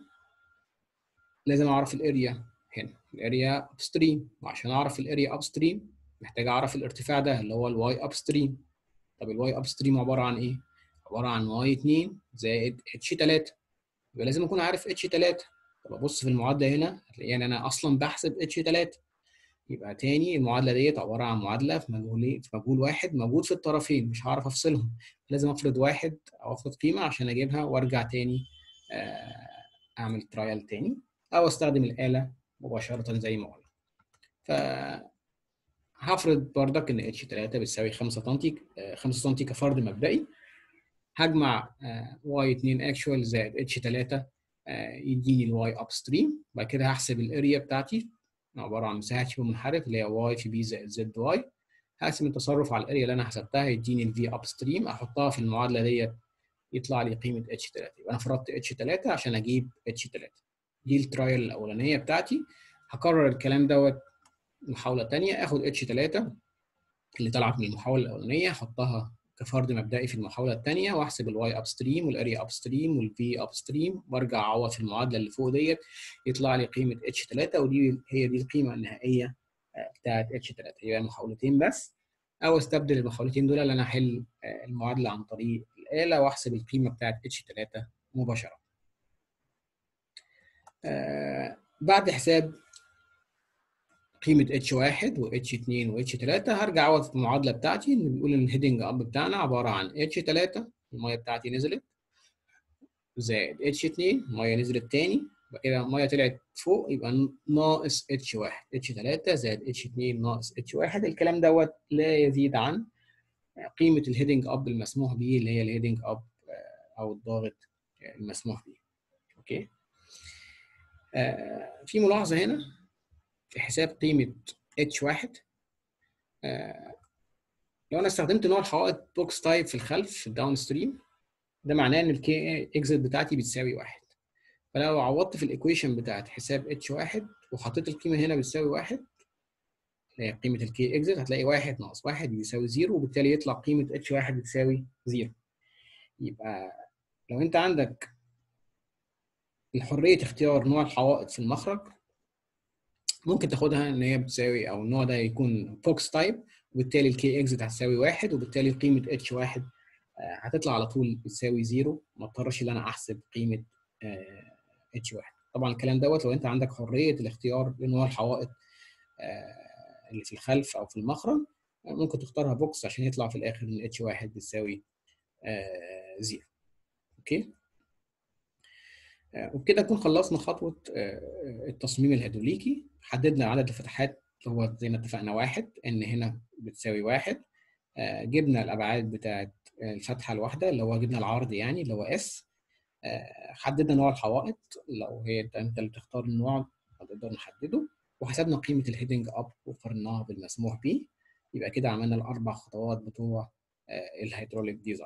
لازم اعرف الاريا هنا الاريا اب ستريم وعشان اعرف الاريا اب ستريم محتاج اعرف الارتفاع ده اللي هو الواي اب ستريم طب الواي اب ستريم عباره عن ايه عباره عن واي 2 زائد اتش 3 يبقى لازم اكون عارف اتش 3 طب ابص في المعادله هنا هتلاقي يعني انا اصلا بحسب اتش 3 يبقى تاني المعادله ديت عباره عن معادله في مجهول في مجهول واحد موجود في الطرفين مش هعرف افصلهم لازم افرض واحد او افرض قيمه عشان اجيبها وارجع تاني اعمل ترايل تاني او استخدم الاله مباشره زي ما قلنا ف هفرض بردك ان اتش 3 بتساوي 5 سم 5 سم كفرض مبدئي هجمع واي 2 اكشوال زائد اتش 3 يديني الواي اب ستريم بعد كده هحسب الاريا بتاعتي عباره عن مساحه شبه منحرف اللي هي واي في بي زائد زد واي هقسم التصرف على الاريا اللي انا حسبتها يديني الفي اب ستريم احطها في المعادله ديت يطلع لي قيمه اتش 3 يبقى انا فرضت اتش 3 عشان اجيب اتش 3 دي الترايل الاولانيه بتاعتي هكرر الكلام دوت محاوله ثانيه اخد اتش 3 اللي طلعت من المحاوله الاولانيه احطها كفرض مبدئي في المحاوله الثانيه واحسب الواي اب ستريم والاريا اب ستريم والفي اب ستريم وارجع اعوض في المعادله اللي فوق ديت يطلع لي قيمه اتش 3 ودي هي دي القيمه النهائيه بتاعت اتش 3 يبقى محاولتين بس او استبدل المحاولتين دول اللي انا احل المعادله عن طريق الاله واحسب القيمه بتاعت اتش 3 مباشره. آه بعد حساب قيمه اتش 1 واتش 2 واتش 3 هرجع اعوض في المعادله بتاعتي اللي بيقول ان الهيدنج اب بتاعنا عباره عن اتش 3 الميه بتاعتي نزلت زائد اتش 2 الميه نزلت تاني يبقى كده الميه طلعت فوق يبقى ناقص اتش 1 اتش 3 زائد اتش 2 ناقص اتش 1 الكلام دوت لا يزيد عن قيمه الهيدنج اب المسموح به اللي هي الهيدنج اب او الضاغط المسموح به اوكي آه في ملاحظه هنا في حساب قيمه اتش 1 آه لو انا استخدمت نوع الحوائط بوكس تايب في الخلف في الداون ستريم ده معناه ان الكي اكزit بتاعتي بتساوي واحد فلو عوضت في الايكويشن بتاعت حساب اتش 1 وحطيت القيمه هنا بتساوي واحد اللي هي قيمه الكي اكزit هتلاقي واحد ناقص واحد بيساوي زيرو وبالتالي يطلع قيمه اتش 1 بتساوي زيرو يبقى لو انت عندك الحريه اختيار نوع الحوائط في المخرج ممكن تاخدها ان هي بتساوي او النوع ده يكون بوكس تايب وبالتالي الكي اكزit هتساوي واحد وبالتالي قيمه اتش 1 هتطلع على طول بتساوي زيرو ما اضطرش ان انا احسب قيمه اتش 1 طبعا الكلام دوت لو انت عندك حريه الاختيار لنوع الحوائط اللي في الخلف او في المخرج ممكن تختارها بوكس عشان يطلع في الاخر ان اتش 1 بتساوي زيرو اوكي وبكده نكون خلصنا خطوه التصميم الهيدروليكي حددنا عدد الفتحات اللي هو زي ما اتفقنا واحد ان هنا بتساوي واحد جبنا الابعاد بتاعت الفتحه الواحده اللي هو جبنا العرض يعني اللي هو اس حددنا نوع الحوائط لو هي انت اللي بتختار النوع هنقدر نحدده وحسبنا قيمه الهيدنج اب وقارناها بالمسموح به يبقى كده عملنا الاربع خطوات بتوع الهيدروليك ديزاين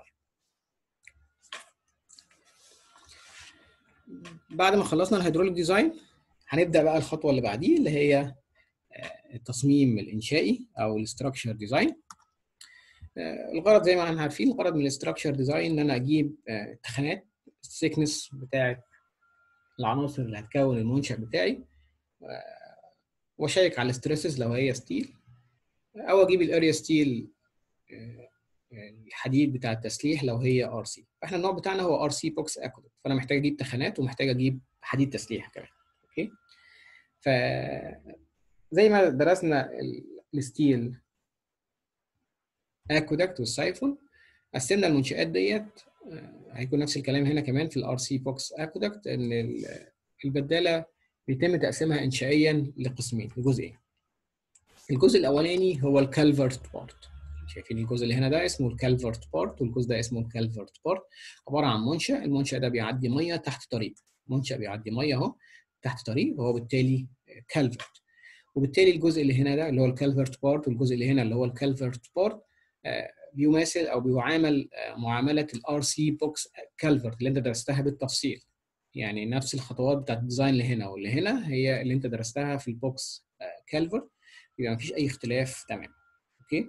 بعد ما خلصنا الهيدروليك ديزاين هنبدا بقى الخطوه اللي بعديه اللي هي التصميم الانشائي او الاستراكشر ديزاين الغرض زي ما احنا عارفين الغرض من الاستراكشر ديزاين ان انا اجيب التخانات السيكنس بتاعه العناصر اللي هتكون المنشا بتاعي واشيك على الستريسز لو هي ستيل او اجيب الاريا ستيل الحديد بتاع التسليح لو هي ار سي فاحنا النوع بتاعنا هو ار سي بوكس اكودت فانا محتاج اجيب تخانات ومحتاج اجيب حديد تسليح كمان اوكي ف زي ما درسنا الستيل اكودكت والسايفون قسمنا المنشات ديت هيكون نفس الكلام هنا كمان في الار سي بوكس اكودكت ان البداله بيتم تقسيمها انشائيا لقسمين لجزئين الجزء الاولاني هو الكالفرت بارت شايفين الجزء اللي هنا ده اسمه الكالفرت بارت والجزء ده اسمه الكالفرت بارت عباره عن منشا المنشا ده بيعدي ميه تحت طريق منشا بيعدي ميه اهو تحت طريق وهو بالتالي كالفرت وبالتالي الجزء اللي هنا ده اللي هو الكالفرت بارت والجزء اللي هنا اللي هو الكالفرت بارت بيماثل او بيعامل معامله الار سي بوكس كالفرت اللي انت درستها بالتفصيل يعني نفس الخطوات بتاعت الديزاين اللي هنا واللي هنا هي اللي انت درستها في البوكس كالفرت يبقى مفيش اي اختلاف تمام اوكي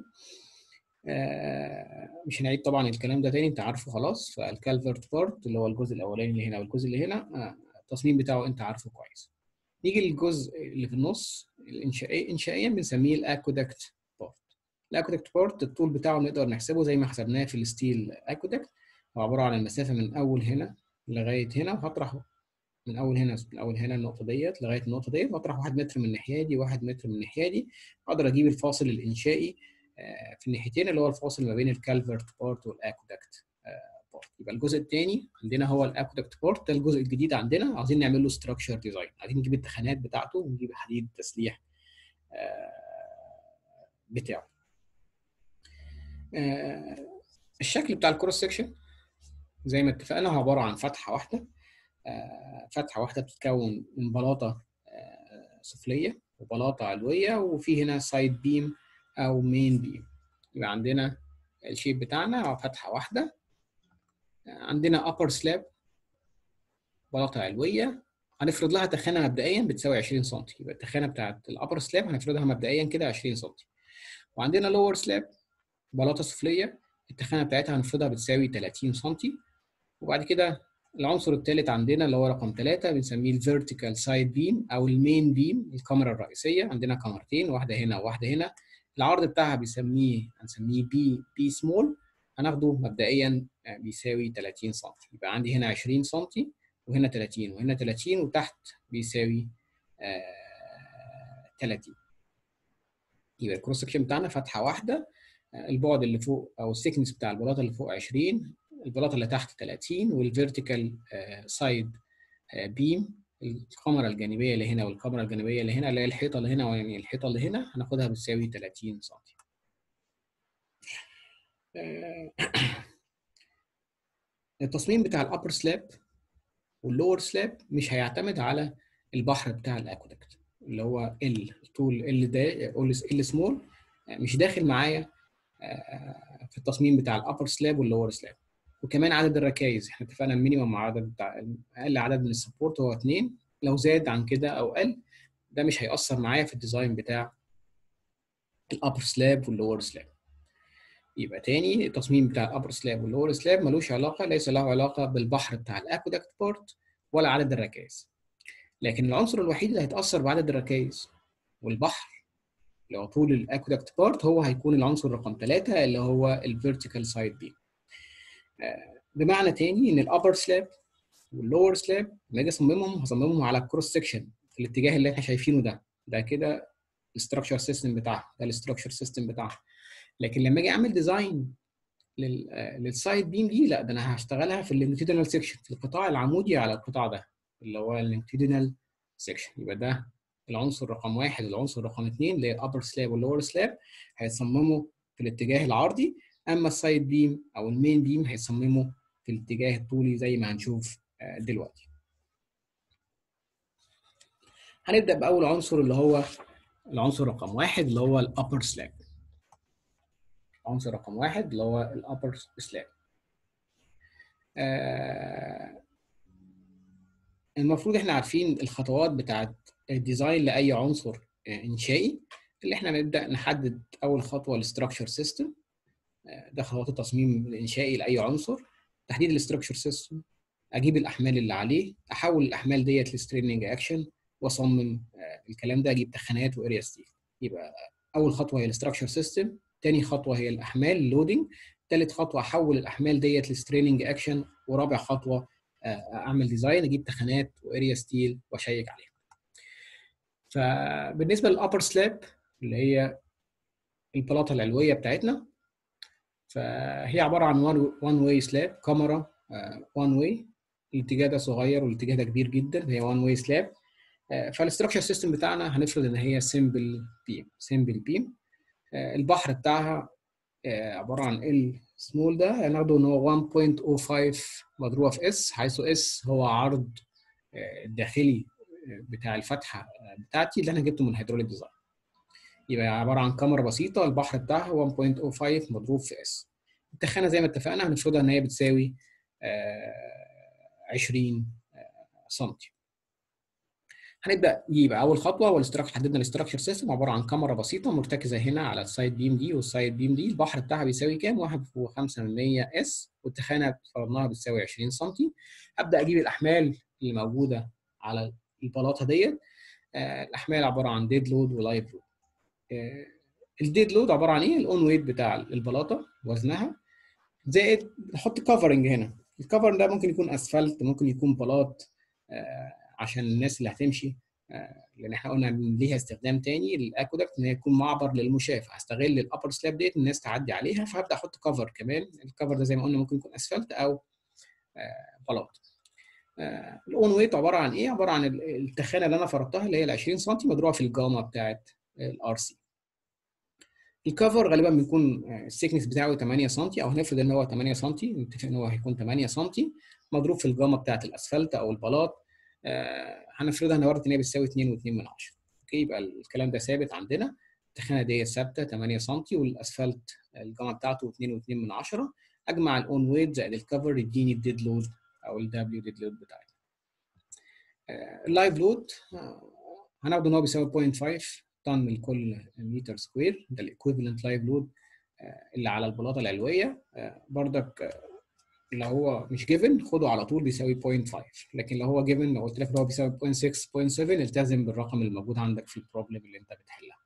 آه مش هنعيد طبعا الكلام ده تاني انت عارفه خلاص فالكالفرت بارت اللي هو الجزء الاولاني اللي هنا والجزء اللي هنا آه التصميم بتاعه انت عارفه كويس نيجي للجزء اللي في النص الانشائي انشائيا بنسميه الاكودكت بارت الاكودكت بارت الطول بتاعه نقدر نحسبه زي ما حسبناه في الستيل اكودكت هو عباره عن المسافه من اول هنا لغايه هنا وهطرح من اول هنا من اول هنا النقطه ديت لغايه النقطه ديت واطرح 1 متر من الناحيه دي 1 متر من الناحيه دي اقدر اجيب الفاصل الانشائي في الناحيتين اللي هو الفاصل ما بين الكالفرت بارت والاكودكت بارت يبقى الجزء الثاني عندنا هو الاكودكت بارت ده الجزء الجديد عندنا عايزين نعمل له ستراكشر ديزاين عايزين نجيب التخانات بتاعته ونجيب حديد التسليح بتاعه الشكل بتاع الكروس سكشن زي ما اتفقنا هو عباره عن فتحه واحده فتحه واحده بتتكون من بلاطه سفليه وبلاطه علويه وفي هنا سايد بيم او مين بيم يبقى عندنا الشيب بتاعنا فتحه واحده عندنا upper slab بلاطه علويه هنفرض لها تخانه مبدئيا بتساوي 20 سم يبقى التخانه بتاعت الابر سلاب هنفرضها مبدئيا كده 20 سم وعندنا لور سلاب بلاطه سفليه التخانه بتاعتها هنفرضها بتساوي 30 سم وبعد كده العنصر الثالث عندنا اللي هو رقم ثلاثة بنسميه الفيرتيكال سايد بيم او المين بيم الكاميرا الرئيسيه عندنا كاميرتين واحده هنا وواحده هنا العرض بتاعها بيسميه هنسميه بي بي سمول هناخده مبدئيا بيساوي 30 سم يبقى عندي هنا 20 سم وهنا 30 وهنا 30 وتحت بيساوي آه 30 يبقى الكروس سكشن بتاعنا فتحه واحده البعد اللي فوق او السكنس بتاع البلاطه اللي فوق 20 البلاطه اللي تحت 30 والفيرتيكال سايد بيم الكاميرا الجانبيه اللي هنا والكاميرا الجانبيه اللي هنا اللي هي الحيطه اللي هنا يعني الحيطه اللي هنا هناخدها بتساوي 30 سم التصميم بتاع الابر سلاب واللور سلاب مش هيعتمد على البحر بتاع الاكودكت اللي هو ال طول ال ده ال سمول مش داخل معايا في التصميم بتاع الابر سلاب واللور سلاب وكمان عدد الركائز احنا اتفقنا المينيمم عدد بتاع اقل عدد من السبورت هو اثنين لو زاد عن كده او قل ده مش هيأثر معايا في الديزاين بتاع الابر سلاب واللور سلاب يبقى تاني التصميم بتاع الابر سلاب واللور سلاب ملوش علاقه ليس له علاقه بالبحر بتاع الاكودكت بورت ولا عدد الركائز لكن العنصر الوحيد اللي هيتاثر بعدد الركائز والبحر اللي هو طول الاكودكت بارت هو هيكون العنصر رقم ثلاثة اللي هو الفيرتيكال سايد بيم بمعنى تاني ان الابر سلاب واللور سلاب لما اجي اصممهم هصممهم على الكروس سكشن في الاتجاه اللي احنا شايفينه ده ده كده الاستراكشر سيستم بتاعها ده الاستراكشر سيستم بتاعها لكن لما اجي اعمل ديزاين للسايد بيم دي لا ده انا هشتغلها في اللينكتيدنال سيكشن في القطاع العمودي على القطاع ده اللي هو اللينكتيدنال سيكشن يبقى ده العنصر رقم واحد العنصر رقم اثنين اللي هي الابر سلاب واللور سلاب هيتصمموا في الاتجاه العرضي اما السايد بيم او المين بيم هيتصمموا في الاتجاه الطولي زي ما هنشوف دلوقتي هنبدا باول عنصر اللي هو العنصر رقم واحد اللي هو الابر سلاب عنصر رقم واحد اللي هو الابر سلاب آه المفروض احنا عارفين الخطوات بتاعت الديزاين لاي عنصر انشائي اللي احنا نبدا نحدد اول خطوه الاستراكشر سيستم ده خطوات التصميم الانشائي لاي عنصر تحديد الاستراكشر سيستم اجيب الاحمال اللي عليه احول الاحمال ديت لستريننج اكشن واصمم الكلام ده اجيب تخانات واريا ستيل يبقى اول خطوه هي الاستراكشر سيستم تاني خطوه هي الاحمال اللودنج ثالث خطوه احول الاحمال ديت لستريننج اكشن ورابع خطوه اعمل ديزاين اجيب تخانات واريا ستيل واشيك عليها فبالنسبه للابر سلاب اللي هي البلاطه العلويه بتاعتنا فهي عباره عن وان واي سلاب كاميرا وان واي الاتجاه ده صغير والاتجاه ده كبير جدا هي وان واي سلاب فالاستراكشر سيستم بتاعنا هنفرض ان هي سمبل بيم سمبل بيم البحر بتاعها عباره عن ال سمول ده هناخده ان هو 1.05 مضروبه في اس حيث اس هو عرض الداخلي بتاع الفتحه بتاعتي اللي انا جبته من هيدروليك ديزاين يبقى عباره عن كاميرا بسيطه البحر بتاعها 1.05 مضروب في اس التخانه زي ما اتفقنا هنفرضها ان هي بتساوي 20 سم هنبدا يبقى اول خطوه والاستراكشر حددنا الاستراكشر سيستم عباره عن كاميرا بسيطه مرتكزه هنا على السايد بيم دي والسايد بيم دي البحر بتاعها بيساوي كام 1.5 اس والتخانه فرضناها بتساوي 20 سم ابدا اجيب الاحمال اللي موجوده على البلاطه ديت الاحمال عباره عن ديد لود ولايف لود الديد لود عباره عن ايه الاون ويت بتاع البلاطه وزنها زائد نحط كفرنج هنا الكفر ده ممكن يكون اسفلت ممكن يكون بلاط عشان الناس اللي هتمشي لان احنا قلنا ليها استخدام تاني للاكودكت ان هي تكون معبر للمشاة هستغل الابر سلاب ديت الناس تعدي عليها فهبدا احط كفر كمان الكفر ده زي ما قلنا ممكن يكون اسفلت او بلاط الاون ويت عباره عن ايه؟ عباره عن التخانه اللي انا فرضتها اللي هي ال 20 سم مضروبه في الجاما بتاعت الار سي. الكفر غالبا بيكون السيكنس بتاعه 8 سم او هنفرض ان هو 8 سم نتفق ان هو هيكون 8 سم مضروب في الجاما بتاعت الاسفلت او البلاط آه هنفرضها ان ان هي بتساوي 2.2 من 10 اوكي يبقى الكلام ده ثابت عندنا التخانه دي ثابته 8 سم والاسفلت الجاما بتاعته 2.2 من 10 اجمع الاون ويت زائد الكفر يديني الديد لود او الدبليو ديد لود بتاعتي اللايف لود هناخده ان هو بيساوي 0.5 طن لكل متر سكوير ده الايكويفالنت لايف لود اللي على البلاطه العلويه بردك لو هو مش جيفن خده على طول بيساوي 0.5 لكن لو هو جيفن لو قلت لك هو بيساوي 0.6 0.7 التزم بالرقم الموجود عندك في البروبلم اللي انت بتحلها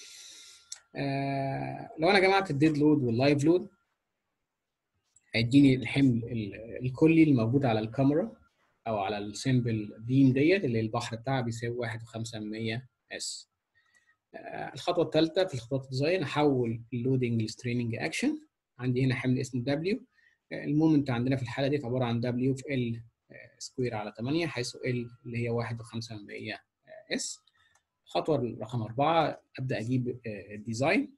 لو انا جمعت الديد لود واللايف لود هيديني الحمل الكلي الموجود على الكاميرا او على السيمبل بيم ديت اللي البحر بتاعها بيساوي 1.5 اس الخطوه الثالثه في خطوات الديزاين احول اللودنج لستريننج اكشن عندي هنا حمل اسمه دبليو المومنت عندنا في الحاله دي عباره عن دبليو في ال سكوير على 8 حيث ال اللي هي 1.5 اس الخطوه رقم أربعة ابدا اجيب الديزاين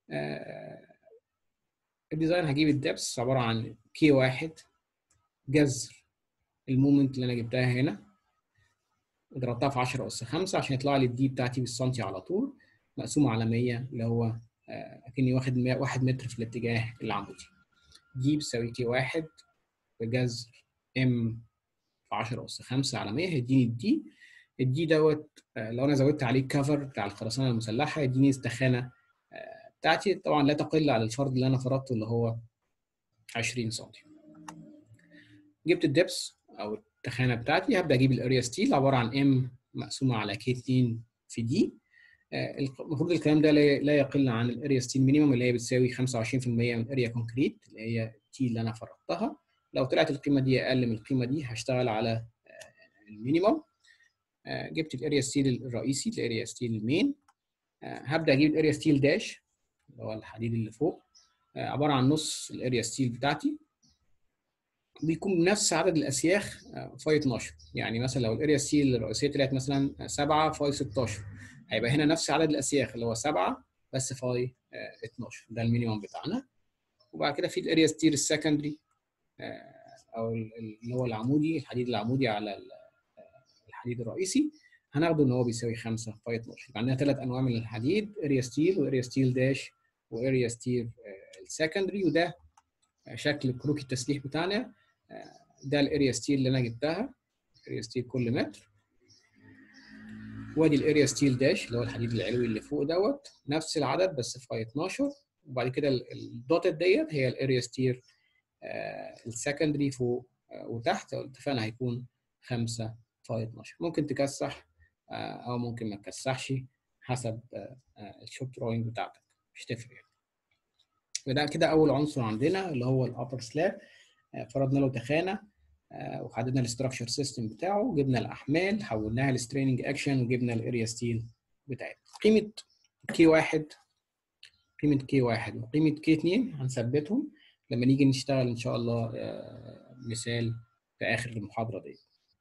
الديزاين هجيب الدبس عباره عن كي واحد جذر المومنت اللي انا جبتها هنا ضربتها في 10 اس 5 عشان يطلع لي الدي بتاعتي بالسنتي على طول مقسومه على 100 اللي هو اكني واخد 100 1 متر في الاتجاه العمودي دي بتساوي كي واحد بجذر ام في 10 اس 5 على 100 هيديني الدي الدي دوت لو انا زودت عليه الكفر بتاع الخرسانه المسلحه يديني التخانه بتاعتي طبعا لا تقل على الفرض اللي انا فرضته اللي هو 20 سم جبت الدبس او التخانه بتاعتي هبدا اجيب الاريا ستيل عباره عن ام مقسومه على كي 2 في دي المفروض الكلام ده لا يقل عن الاريا ستيل مينيموم اللي هي بتساوي 25% من اريا كونكريت اللي هي تي اللي انا فرضتها لو طلعت القيمه دي اقل من القيمه دي هشتغل على المينيموم جبت الاريا ستيل الرئيسي الاريا ستيل المين هبدا اجيب الاريا ستيل داش اللي هو الحديد اللي فوق عباره عن نص الاريا ستيل بتاعتي بيكون بنفس عدد الاسياخ فاي 12 يعني مثلا لو الاريا ستيل الرئيسيه طلعت مثلا 7 فاي 16 هيبقى هنا نفس عدد الاسياخ اللي هو 7 بس فاي 12 ده المينيمم بتاعنا وبعد كده في الاريا ستيل السكندري او اللي هو العمودي الحديد العمودي على الحديد الرئيسي هناخده ان هو بيساوي 5 فاي 12 يبقى عندنا ثلاث انواع من الحديد اريا ستيل واريا ستيل داش واريا ستيل السكندري وده شكل كروكي التسليح بتاعنا ده الاريا ستيل اللي انا جبتها اريا ستيل كل متر وادي الاريا ستيل داش اللي هو الحديد العلوي اللي فوق دوت نفس العدد بس في 12 وبعد كده الدوتد ديت هي الاريا ستيل السكندري فوق وتحت اتفقنا هيكون 5 في 12 ممكن تكسح او ممكن ما تكسحش حسب الشوب دروينج بتاعتك مش تفرق يعني وده كده اول عنصر عندنا اللي هو الابر سلاب فرضنا له تخانه وحددنا الاستراكشر سيستم بتاعه جبنا الاحمال حولناها لستريننج اكشن وجبنا الاريا ستيل بتاعتنا قيمه كي واحد قيمه كي واحد وقيمه كي 2 هنثبتهم لما نيجي نشتغل ان شاء الله مثال في اخر المحاضره دي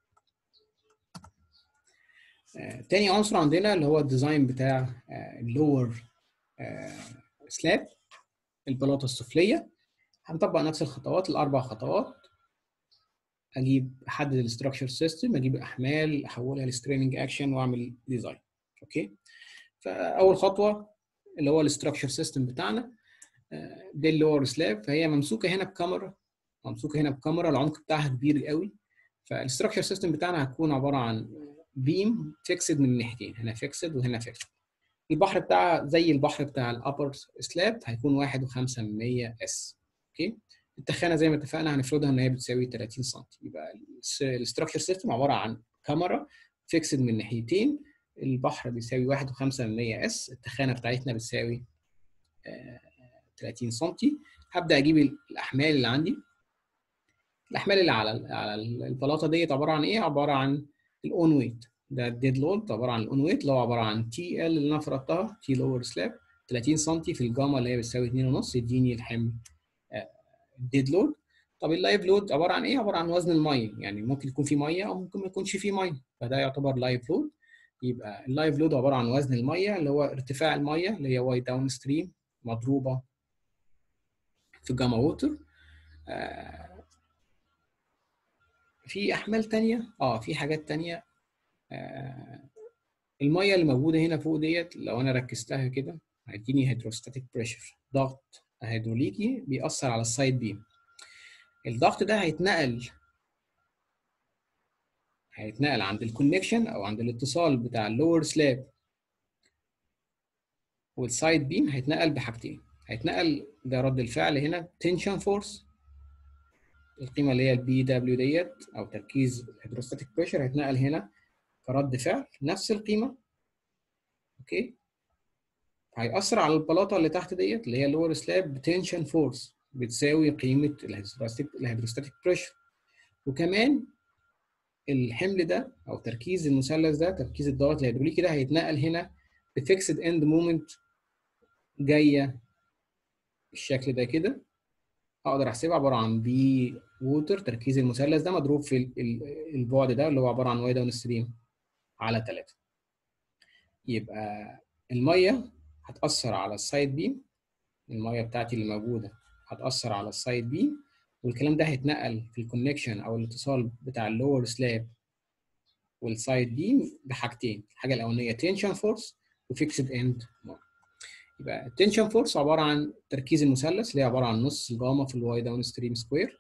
تاني عنصر عندنا اللي هو الديزاين بتاع اللور سلاب البلاطه السفليه هنطبق نفس الخطوات الاربع خطوات اجيب احدد الاستراكشر سيستم اجيب الاحمال احولها لستريننج اكشن واعمل ديزاين اوكي فاول خطوه اللي هو الاستراكشر سيستم بتاعنا دي اللور سلاب فهي ممسوكه هنا بكاميرا ممسوكه هنا بكاميرا العمق بتاعها كبير قوي فالاستراكشر سيستم بتاعنا هتكون عباره عن بيم فيكسد من الناحيتين هنا فيكسد وهنا فيكسد البحر بتاعها زي البحر بتاع الابر سلاب هيكون 1.5 من 100 اس اوكي التخانه زي ما اتفقنا هنفرضها ان هي بتساوي 30 سم يبقى الاستراكشر سيستم عباره عن كاميرا فيكسد من ناحيتين البحر بيساوي 1.5 من 100 اس التخانه بتاعتنا بتساوي 30 سم هبدا اجيب الاحمال اللي عندي الاحمال اللي على على البلاطه ديت عباره عن ايه عباره عن الاون ويت ده الديد لود عباره عن الاون ويت اللي هو عباره عن تي ال اللي انا فرضتها تي لور سلاب 30 سم في الجاما اللي هي بتساوي 2.5 يديني الحمل الديد لود طب اللايف لود عباره عن ايه عباره عن وزن الميه يعني ممكن يكون في ميه او ممكن ما يكونش في ميه فده يعتبر لايف لود يبقى اللايف لود عباره عن وزن الميه اللي هو ارتفاع الميه اللي هي واي داون ستريم مضروبه في جاما ووتر آه في احمال تانية اه في حاجات تانية آه الميه اللي موجوده هنا فوق ديت لو انا ركزتها كده هيديني هيدروستاتيك بريشر ضغط هيدروليكي بيأثر على السايد بيم الضغط ده هيتنقل هيتنقل عند الكونكشن او عند الاتصال بتاع اللور سلاب والسايد بيم هيتنقل بحاجتين هيتنقل ده رد الفعل هنا تنشن فورس القيمه اللي هي البي دبليو ديت او تركيز الهيدروستاتيك بريشر هيتنقل هنا كرد فعل نفس القيمه اوكي هيأثر على البلاطه اللي تحت ديت اللي هي اللور سلاب بتنشن فورس بتساوي قيمه الهيدروستاتيك الهيدروستاتيك بريشر وكمان الحمل ده او تركيز المثلث ده تركيز الضغط الهيدروليكي ده هيتنقل هنا بفيكسد اند مومنت جايه بالشكل ده كده اقدر احسبها عباره عن بي ووتر تركيز المثلث ده مضروب في البعد ده اللي هو عباره عن واي داون ستريم على 3 يبقى الميه هتاثر على السايد بيم الميه بتاعتي اللي موجوده هتاثر على السايد بيم والكلام ده هيتنقل في الكونكشن او الاتصال بتاع اللور سلاب والسايد بيم بحاجتين الحاجه الاولانيه تنشن فورس وفيكسد اند يبقى التنشن فورس عباره عن تركيز المثلث اللي هي عباره عن نص الجاما في الواي داون ستريم سكوير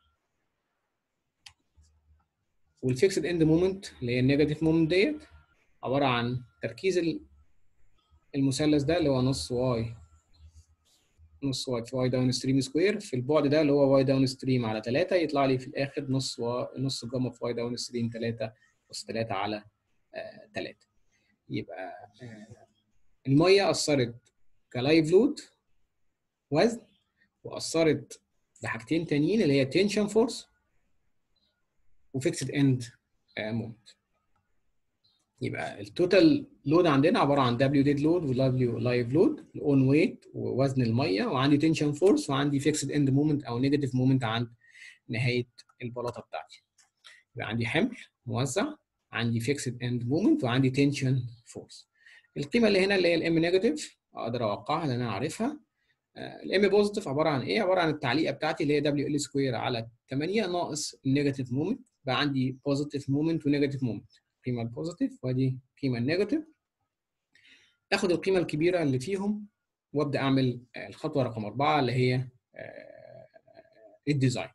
والفيكسد اند مومنت اللي هي النيجاتيف مومنت ديت عباره عن تركيز المثلث ده اللي هو نص واي نص واي في واي داون ستريم سكوير في البعد ده اللي هو واي داون ستريم على 3 يطلع لي في الاخر نص و... نص جاما في واي داون ستريم 3 اس 3 على 3 آه يبقى آه الميه اثرت كلايف لود وزن واثرت بحاجتين تانيين اللي هي تنشن فورس وفيكسد اند مومنت يبقى التوتال لود عندنا عباره عن دبليو ديد لود ودبليو لايف لود الاون ويت ووزن الميه وعندي تنشن فورس وعندي فيكسد اند مومنت او نيجاتيف مومنت عند نهايه البلاطه بتاعتي يبقى عندي حمل موزع عندي فيكسد اند مومنت وعندي تنشن فورس القيمه اللي هنا اللي هي الام نيجاتيف اقدر اوقعها لان انا عارفها الام بوزيتيف عباره عن ايه عباره عن التعليقه بتاعتي اللي هي دبليو ال سكوير على 8 ناقص النيجاتيف مومنت بقى عندي بوزيتيف مومنت ونيجاتيف مومنت القيمه البوزيتيف وادي القيمه النيجاتيف اخد القيمه الكبيره اللي فيهم وابدا اعمل الخطوه رقم أربعة اللي هي الديزاين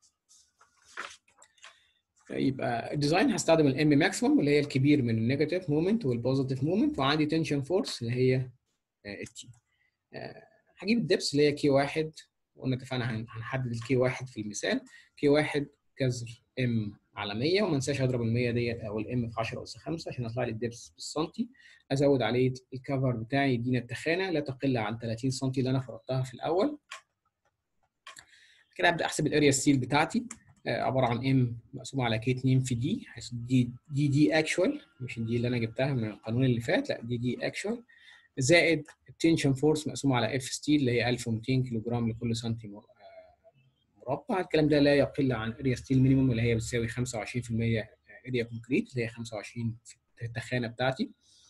يبقى الديزاين هستخدم الام ماكسيموم اللي هي الكبير من النيجاتيف مومنت والبوزيتيف مومنت وعندي تنشن فورس اللي هي التي هجيب الدبس اللي هي كي واحد وقلنا اتفقنا هنحدد الكي واحد في المثال كي واحد كسر ام على 100 وما انساش اضرب ال 100 ديت او الام في 10 اس 5 عشان يطلع لي الدبس بالسنتي ازود عليه الكفر بتاعي يدينا التخانه لا تقل عن 30 سم اللي انا فرضتها في الاول كده ابدا احسب الاريا ستيل بتاعتي عباره عن ام مقسومه على كي 2 في دي حيث دي دي دي اكشوال مش دي اللي انا جبتها من القانون اللي فات لا دي دي اكشوال زائد التنشن فورس مقسومه على اف ستيل اللي هي 1200 كيلو جرام لكل سنتي مربع الكلام ده لا يقل عن اريا ستيل مينيموم اللي هي بتساوي 25% اريا كونكريت اللي هي 25 في التخانه بتاعتي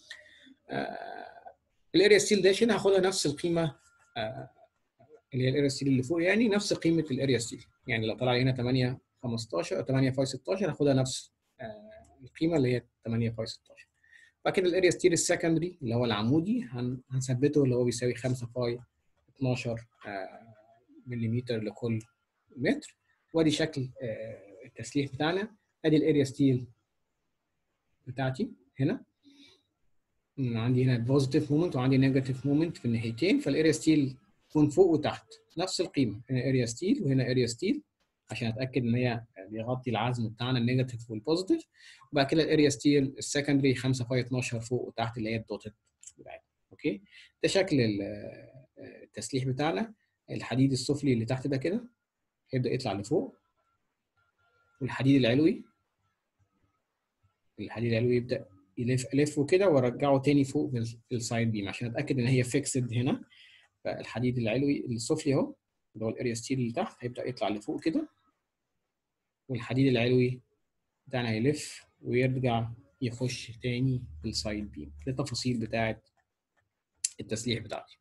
الاريا ستيل داش هنا هاخدها نفس القيمه اللي هي الاريا ستيل اللي فوق يعني نفس قيمه الاريا ستيل يعني لو طلع لي هنا 8 15 8 فاي 16 هاخدها نفس القيمه اللي هي 8 فاي 16 بعد كده الاريا ستيل السكندري اللي هو العمودي هنثبته اللي هو بيساوي 5 فاي 12 ملم لكل متر وادي شكل التسليح بتاعنا ادي الاريا ستيل بتاعتي هنا عندي هنا بوزيتيف مومنت وعندي نيجاتيف مومنت في الناحيتين فالاريا ستيل تكون فوق وتحت نفس القيمه هنا اريا ستيل وهنا اريا ستيل عشان اتاكد ان هي بيغطي العزم بتاعنا النيجاتيف والبوزيتيف وبعد كده الاريا ستيل السكندري 5 فاي 12 فوق وتحت اللي هي الدوتد بتاعتنا اوكي ده شكل التسليح بتاعنا الحديد السفلي اللي تحت ده كده هيبدا يطلع لفوق والحديد العلوي الحديد العلوي يبدا يلف الفه كده وارجعه تاني فوق في السايد بيم عشان اتاكد ان هي فيكسد هنا فالحديد العلوي السفلي اهو اللي هو الاريا ستيل اللي تحت هيبدا يطلع لفوق كده والحديد العلوي بتاعنا هيلف ويرجع يخش تاني في السايد بيم دي التفاصيل بتاعه التسليح بتاعتي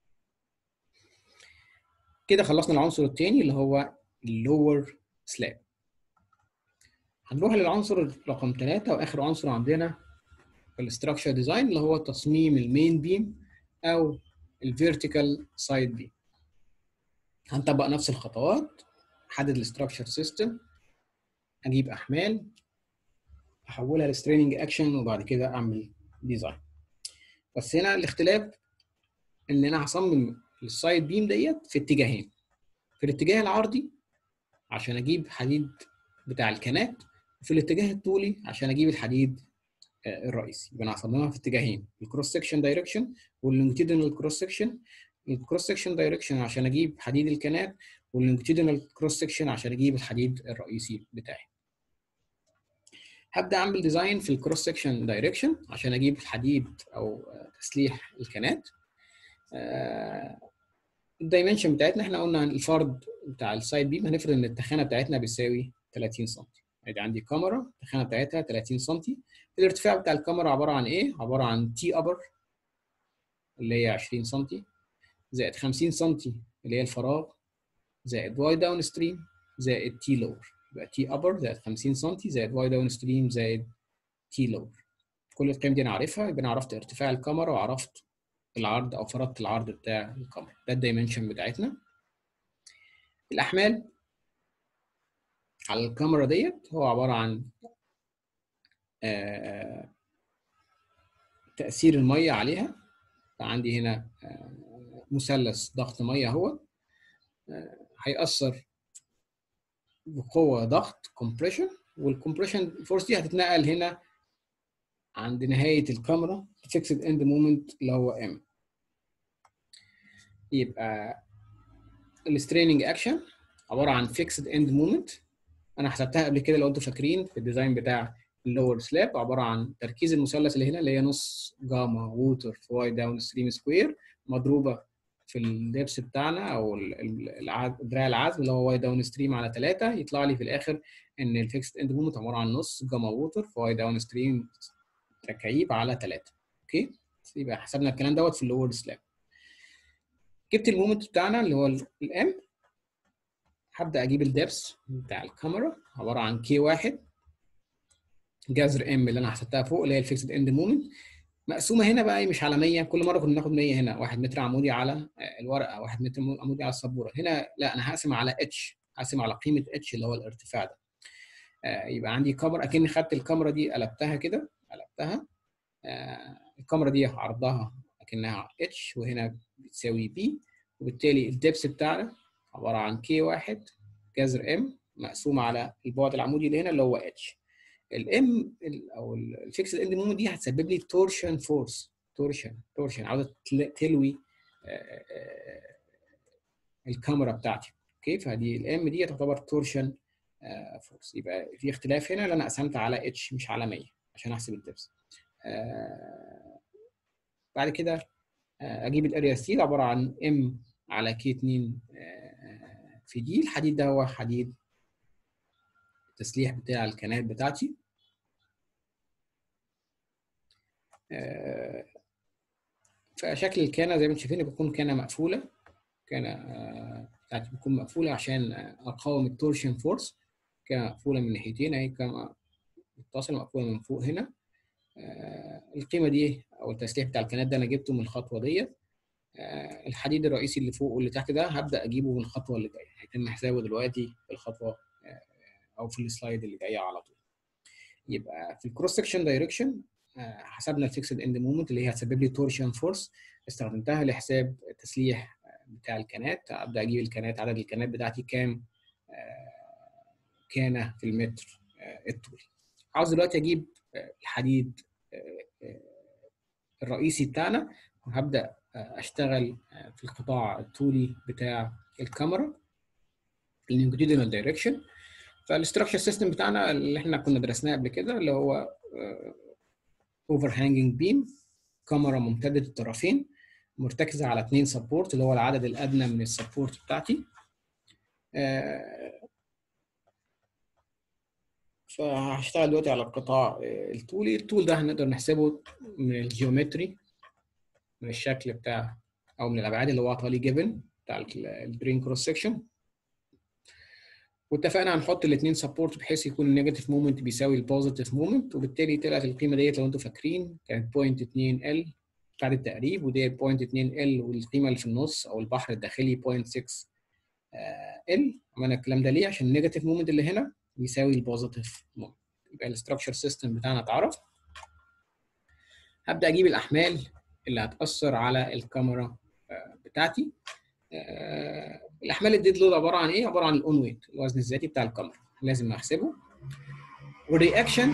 كده خلصنا العنصر الثاني اللي هو اللور سلاب هنروح للعنصر رقم ثلاثة واخر عنصر عندنا في الاستراكشر ديزاين اللي هو تصميم المين بيم او الفيرتيكال سايد بيم هنطبق نفس الخطوات احدد الاستراكشر سيستم اجيب احمال احولها لستريننج اكشن وبعد كده اعمل ديزاين بس هنا الاختلاف ان انا هصمم السايد بيم ديت في اتجاهين في الاتجاه العرضي عشان اجيب حديد بتاع الكنات وفي الاتجاه الطولي عشان اجيب الحديد الرئيسي يبقى انا هصممها في اتجاهين الكروس سكشن دايركشن واللونجيتودينال كروس سكشن الكروس سكشن دايركشن عشان اجيب حديد الكنات واللونجيتودينال كروس سكشن عشان اجيب الحديد الرئيسي بتاعي هبدا اعمل ديزاين في الكروس سكشن دايركشن عشان اجيب الحديد او تسليح الكنات الدايمنشن بتاعتنا احنا قلنا الفرد بتاع السايد بيم هنفرض ان التخانه بتاعتنا بيساوي 30 سم ادي عندي كاميرا التخانه بتاعتها 30 سم الارتفاع بتاع الكاميرا عباره عن ايه عباره عن تي ابر اللي هي 20 سم زائد 50 سم اللي هي الفراغ زائد واي داون ستريم زائد تي لور يبقى تي ابر زائد 50 سم زائد واي داون ستريم زائد تي لور كل القيم دي انا عارفها يبقى انا عرفت ارتفاع الكاميرا وعرفت العرض او فرضت العرض بتاع الكاميرا ده الدايمنشن بتاعتنا الاحمال على الكاميرا ديت هو عباره عن آه تاثير الميه عليها فعندي هنا آه مثلث ضغط ميه اهو آه هيأثر بقوه ضغط كومبريشن والكومبريشن فورس دي هتتنقل هنا عند نهايه الكاميرا فيكسد اند مومنت اللي هو ام يبقى الستريننج اكشن عباره عن فيكسد اند مومنت انا حسبتها قبل كده لو انتم فاكرين في الديزاين بتاع اللور سلاب عباره عن تركيز المثلث اللي هنا اللي هي نص جاما ووتر في واي داون ستريم سكوير مضروبه في الدبس بتاعنا او دراع العزم اللي هو واي داون ستريم على 3 يطلع لي في الاخر ان الفيكسد اند مومنت عباره عن نص جاما ووتر في واي داون ستريم تكعيب على 3 اوكي يبقى حسبنا الكلام دوت في اللور سلاب جبت المومنت بتاعنا اللي هو الام هبدا اجيب الدبس بتاع الكاميرا عباره عن كي واحد جذر ام اللي انا حسبتها فوق اللي هي الفيكسد اند مومنت مقسومه هنا بقى مش على 100 كل مره كنا بناخد 100 هنا 1 متر عمودي على الورقه 1 متر عمودي على السبوره هنا لا انا هقسم على اتش هقسم على قيمه اتش اللي هو الارتفاع ده يبقى عندي كاميرا اكني خدت الكاميرا دي قلبتها كده قلبتها الكاميرا دي عرضها اكنها اتش وهنا بتساوي بي وبالتالي الدبس بتاعنا عباره عن كي واحد جذر ام مقسوم على البعد العمودي اللي هنا اللي هو اتش الام او الفيكسد اند مومنت دي هتسبب لي تورشن فورس تورشن تورشن عاوزه تلوي الكاميرا بتاعتي اوكي فدي الام دي تعتبر تورشن فورس يبقى في اختلاف هنا اللي انا قسمت على اتش مش على 100 عشان احسب الدبس بعد كده اجيب الاريا ستيل عباره عن ام على كي 2 في دي الحديد ده هو حديد التسليح بتاع الكنات بتاعتي آه، فشكل الكانه زي ما انتم شايفين بتكون كانه مقفوله كانه آه، بتاعتي بتكون مقفوله عشان اقاوم التورشن فورس كانه مقفوله من ناحيتين اهي كانه متصله مقفوله من فوق هنا آه، القيمه دي او التسليح بتاع الكنات ده انا جبته من الخطوه ديت آه، الحديد الرئيسي اللي فوق واللي تحت ده هبدا اجيبه من الخطوه اللي جايه هيتم حسابه دلوقتي في الخطوه آه، او في السلايد اللي جايه على طول يبقى في الكروس سكشن دايركشن حسبنا الفيكسد اند مومنت اللي هي هتسبب لي تورشن فورس استخدمتها لحساب التسليح بتاع الكنات ابدا اجيب الكنات عدد الكنات بتاعتي كام آه، كان في المتر آه، الطولي عاوز دلوقتي اجيب آه، الحديد آه، آه، الرئيسي بتاعنا وهبدا آه، اشتغل آه، في القطاع الطولي بتاع الكاميرا اللونجيتودينال دايركشن فالاستراكشر سيستم بتاعنا اللي احنا كنا درسناه قبل كده اللي هو اوفر هانجنج بيم كاميرا ممتده الطرفين مرتكزه على اثنين سبورت اللي هو العدد الادنى من السبورت بتاعتي آه، فهشتغل دلوقتي على القطاع آه، الطولي الطول ده هنقدر نحسبه من الجيومتري من الشكل بتاع او من الابعاد اللي هو عطاه لي جيفن بتاع البرين كروس سكشن واتفقنا هنحط الاثنين سبورت بحيث يكون النيجاتيف مومنت بيساوي البوزيتيف مومنت وبالتالي طلعت القيمه ديت لو انتم فاكرين كانت 0.2 ال بتاعت التقريب وديت 0.2 ال والقيمه اللي في النص او البحر الداخلي 0.6 ال عملنا الكلام ده ليه عشان النيجاتيف مومنت اللي هنا يساوي البوزيتيف مومنت يبقى الاستراكشر سيستم بتاعنا اتعرف هبدا اجيب الاحمال اللي هتاثر على الكاميرا آه، بتاعتي آه، الاحمال الديد لود عباره عن ايه؟ عباره عن الاون ويت الوزن الذاتي بتاع الكاميرا لازم احسبه والرياكشن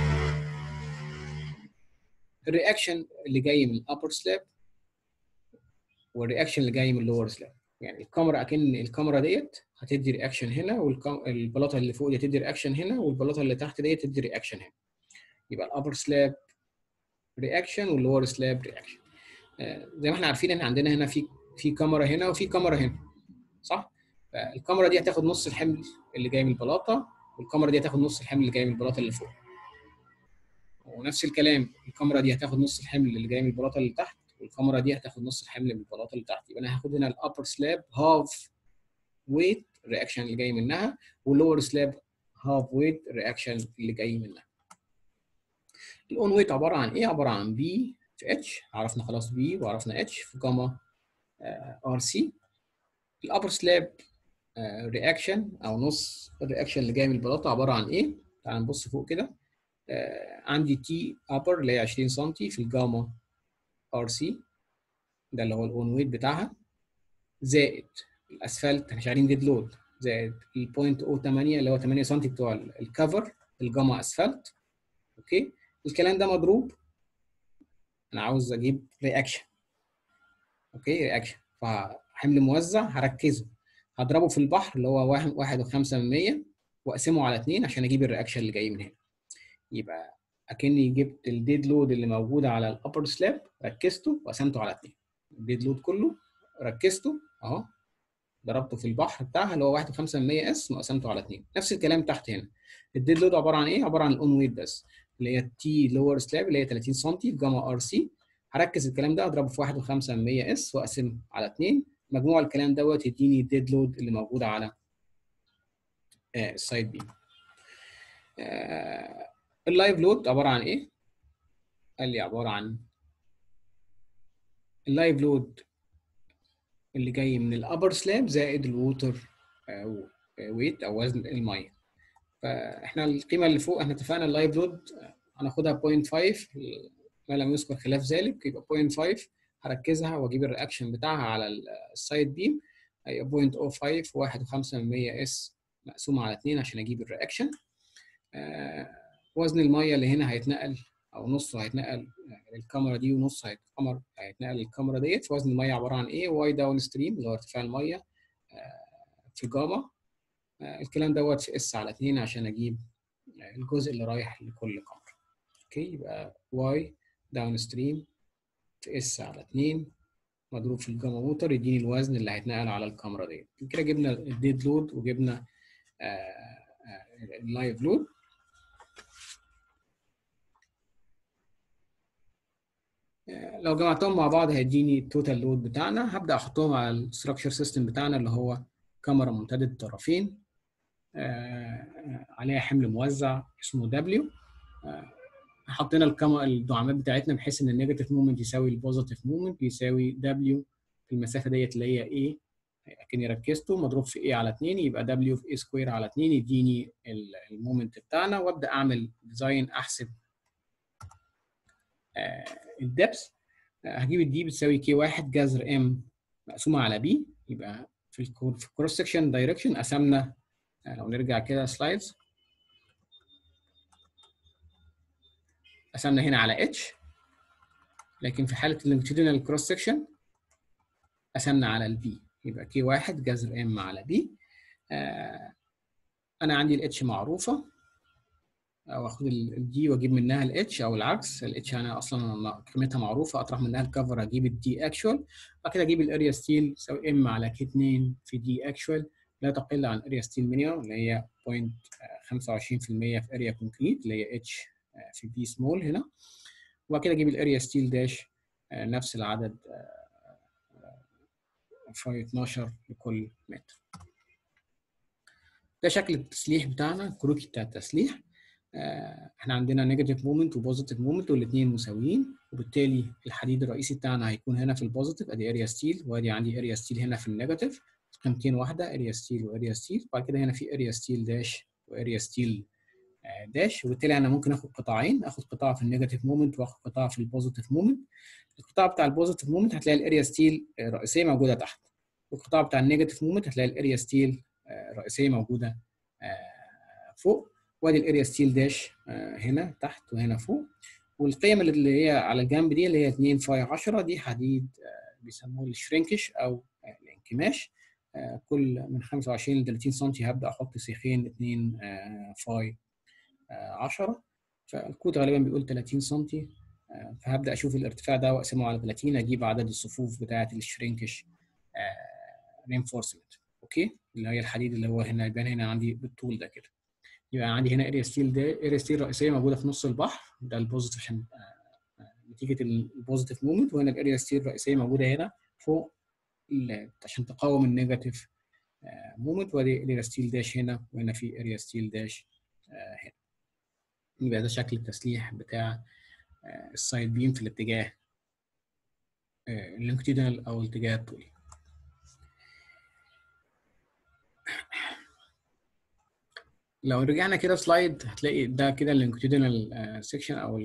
الرياكشن اللي جاي من الابر سلاب والرياكشن اللي جاي من اللور سلاب يعني الكاميرا اكن الكاميرا ديت هتدي رياكشن هنا والبلاطه اللي فوق دي هتدي رياكشن هنا والبلاطه اللي تحت ديت تدي رياكشن هنا يبقى الابر سلاب رياكشن واللور سلاب رياكشن زي ما احنا عارفين ان عندنا هنا في في كاميرا هنا وفي كاميرا هنا صح فالكاميرا دي هتاخد نص الحمل اللي جاي من البلاطه والكاميرا دي هتاخد نص الحمل اللي جاي من البلاطه اللي فوق ونفس الكلام الكاميرا دي هتاخد نص الحمل اللي جاي من البلاطه اللي تحت والكاميرا دي هتاخد نص الحمل من البلاطه اللي تحت يبقى انا هاخد هنا الابر سلاب هاف ويت الرياكشن اللي جاي منها واللور سلاب هاف ويت الرياكشن اللي جاي منها الاون ويت عباره عن ايه عباره عن بي في اتش عرفنا خلاص بي وعرفنا اتش في جاما ار سي الابر سلاب رياكشن او نص الرياكشن اللي جاي من البلاطه عباره عن ايه تعال نبص فوق كده آه عندي تي ابر اللي هي 20 سم في الجاما ار سي ده اللي هو الاون ويت بتاعها زائد الاسفلت احنا شغالين ديد لود زائد ال 0.08 اللي هو 8 سم بتوع الكفر الجاما اسفلت اوكي الكلام ده مضروب انا عاوز اجيب رياكشن اوكي رياكشن فحمل موزع هركزه هضربه في البحر اللي هو واحد واحد وخمسة من مية واقسمه على اتنين عشان اجيب الرياكشن اللي جاي من هنا يبقى اكني جبت الديد لود اللي موجود على الابر سلاب ركزته وقسمته على اتنين الديد لود كله ركزته اهو ضربته في البحر بتاعها اللي هو واحد وخمسة من مية اس وقسمته على اتنين نفس الكلام تحت هنا الديد لود عباره عن ايه؟ عباره عن الاون ويت بس اللي هي تي لور سلاب اللي هي 30 سم في جاما ار سي هركز الكلام ده اضربه في 1.5 من 100 اس واقسم على 2 مجموع الكلام دوت يديني الديد لود اللي موجود على آه السايد بي آه اللايف لود عباره عن ايه؟ قال لي عباره عن اللايف لود اللي جاي من الابر سلاب زائد الووتر آه ويت او وزن الميه فاحنا القيمه اللي فوق احنا اتفقنا اللايف لود هناخدها 0.5 ما لم يذكر خلاف ذلك يبقى 0.5 هركزها واجيب الرياكشن بتاعها على السايد بيم هي 0.05 1.5 من 100 اس مقسومه على 2 عشان اجيب الرياكشن آه وزن الميه اللي هنا هيتنقل او نصه هيتنقل للكاميرا دي ونص هيتقمر هيتنقل للكاميرا ديت فوزن الميه عباره عن ايه واي داون ستريم اللي هو ارتفاع الميه آه في جاما آه الكلام دوت في اس على 2 عشان اجيب الجزء اللي رايح لكل كاميرا اوكي يبقى واي داون ستريم في اس على 2 مضروب في الجاما موتر يديني الوزن اللي هيتنقل على الكاميرا ديت كده جبنا الديد لود وجبنا اللايف لود لو جمعتهم مع بعض هيديني التوتال لود بتاعنا هبدا احطهم على الستراكشر سيستم بتاعنا اللي هو كاميرا ممتده الطرفين عليها حمل موزع اسمه دبليو حطينا الكاميرا الدعامات بتاعتنا بحيث ان النيجاتيف مومنت يساوي البوزيتيف مومنت بيساوي دبليو في المسافه ديت اللي هي ايه اكني ركزته مضروب في ايه على 2 يبقى دبليو في ايه سكوير على 2 يديني المومنت بتاعنا وابدا اعمل ديزاين احسب الدبس هجيب الدي بتساوي كي 1 جذر ام مقسومه على بي يبقى في في الكروس سكشن دايركشن قسمنا لو نرجع كده سلايدز قسمنا هنا على اتش لكن في حاله اللونجيتودينال كروس سكشن قسمنا على البي يبقى كي 1 جذر ام على بي آه انا عندي الاتش معروفه او اخد الدي واجيب منها الاتش او العكس الاتش انا اصلا قيمتها معروفه اطرح منها الكفر اجيب الدي اكشوال بعد كده اجيب الاريا ستيل تساوي ام على كي 2 في دي اكشوال لا تقل عن اريا ستيل مينيمم اللي هي 0.25% في اريا كونكريت اللي هي اتش في بي سمول هنا وبعد كده اجيب الاريا ستيل داش نفس العدد في 12 لكل متر ده شكل التسليح بتاعنا الكروكي بتاع التسليح احنا عندنا نيجاتيف مومنت وبوزيتيف مومنت والاثنين مساويين وبالتالي الحديد الرئيسي بتاعنا هيكون هنا في البوزيتيف ادي اريا ستيل وادي عندي اريا ستيل هنا في النيجاتيف قيمتين واحده اريا ستيل واريا ستيل بعد كده هنا في اريا ستيل داش واريا ستيل داش وبالتالي انا ممكن اخد قطاعين اخد قطاع في النيجاتيف مومنت واخد قطاع في البوزيتيف مومنت القطاع بتاع البوزيتيف مومنت هتلاقي الاريا ستيل الرئيسيه موجوده تحت والقطاع بتاع النيجاتيف مومنت هتلاقي الاريا ستيل الرئيسيه موجوده فوق وادي الاريا ستيل داش هنا تحت وهنا فوق والقيم اللي هي على الجنب دي اللي هي 2 فاي 10 دي حديد بيسموه الشرينكش او الانكماش كل من 25 ل 30 سم هبدا احط سيخين 2 فاي 10 فالكود غالبا بيقول 30 سم فهبدا اشوف الارتفاع ده واقسمه على 30 اجيب عدد الصفوف بتاعه الشرينكش رينفورسمنت اوكي اللي هي الحديد اللي هو هنا يبان هنا عندي بالطول ده كده يبقى عندي هنا اريا ستيل ده اريا ستيل رئيسيه موجوده في نص البحر ده البوزيتيف عشان نتيجه البوزيتيف مومنت وهنا الاريا ستيل الرئيسيه موجوده هنا فوق عشان تقاوم النيجاتيف مومنت وادي اريا ستيل داش هنا وهنا في اريا ستيل داش هنا يبقى ده شكل التسليح بتاع السايد بيم في الاتجاه اللونجيتودينال او الاتجاه الطولي لو رجعنا كده سلايد هتلاقي ده كده اللونجيتودينال سيكشن او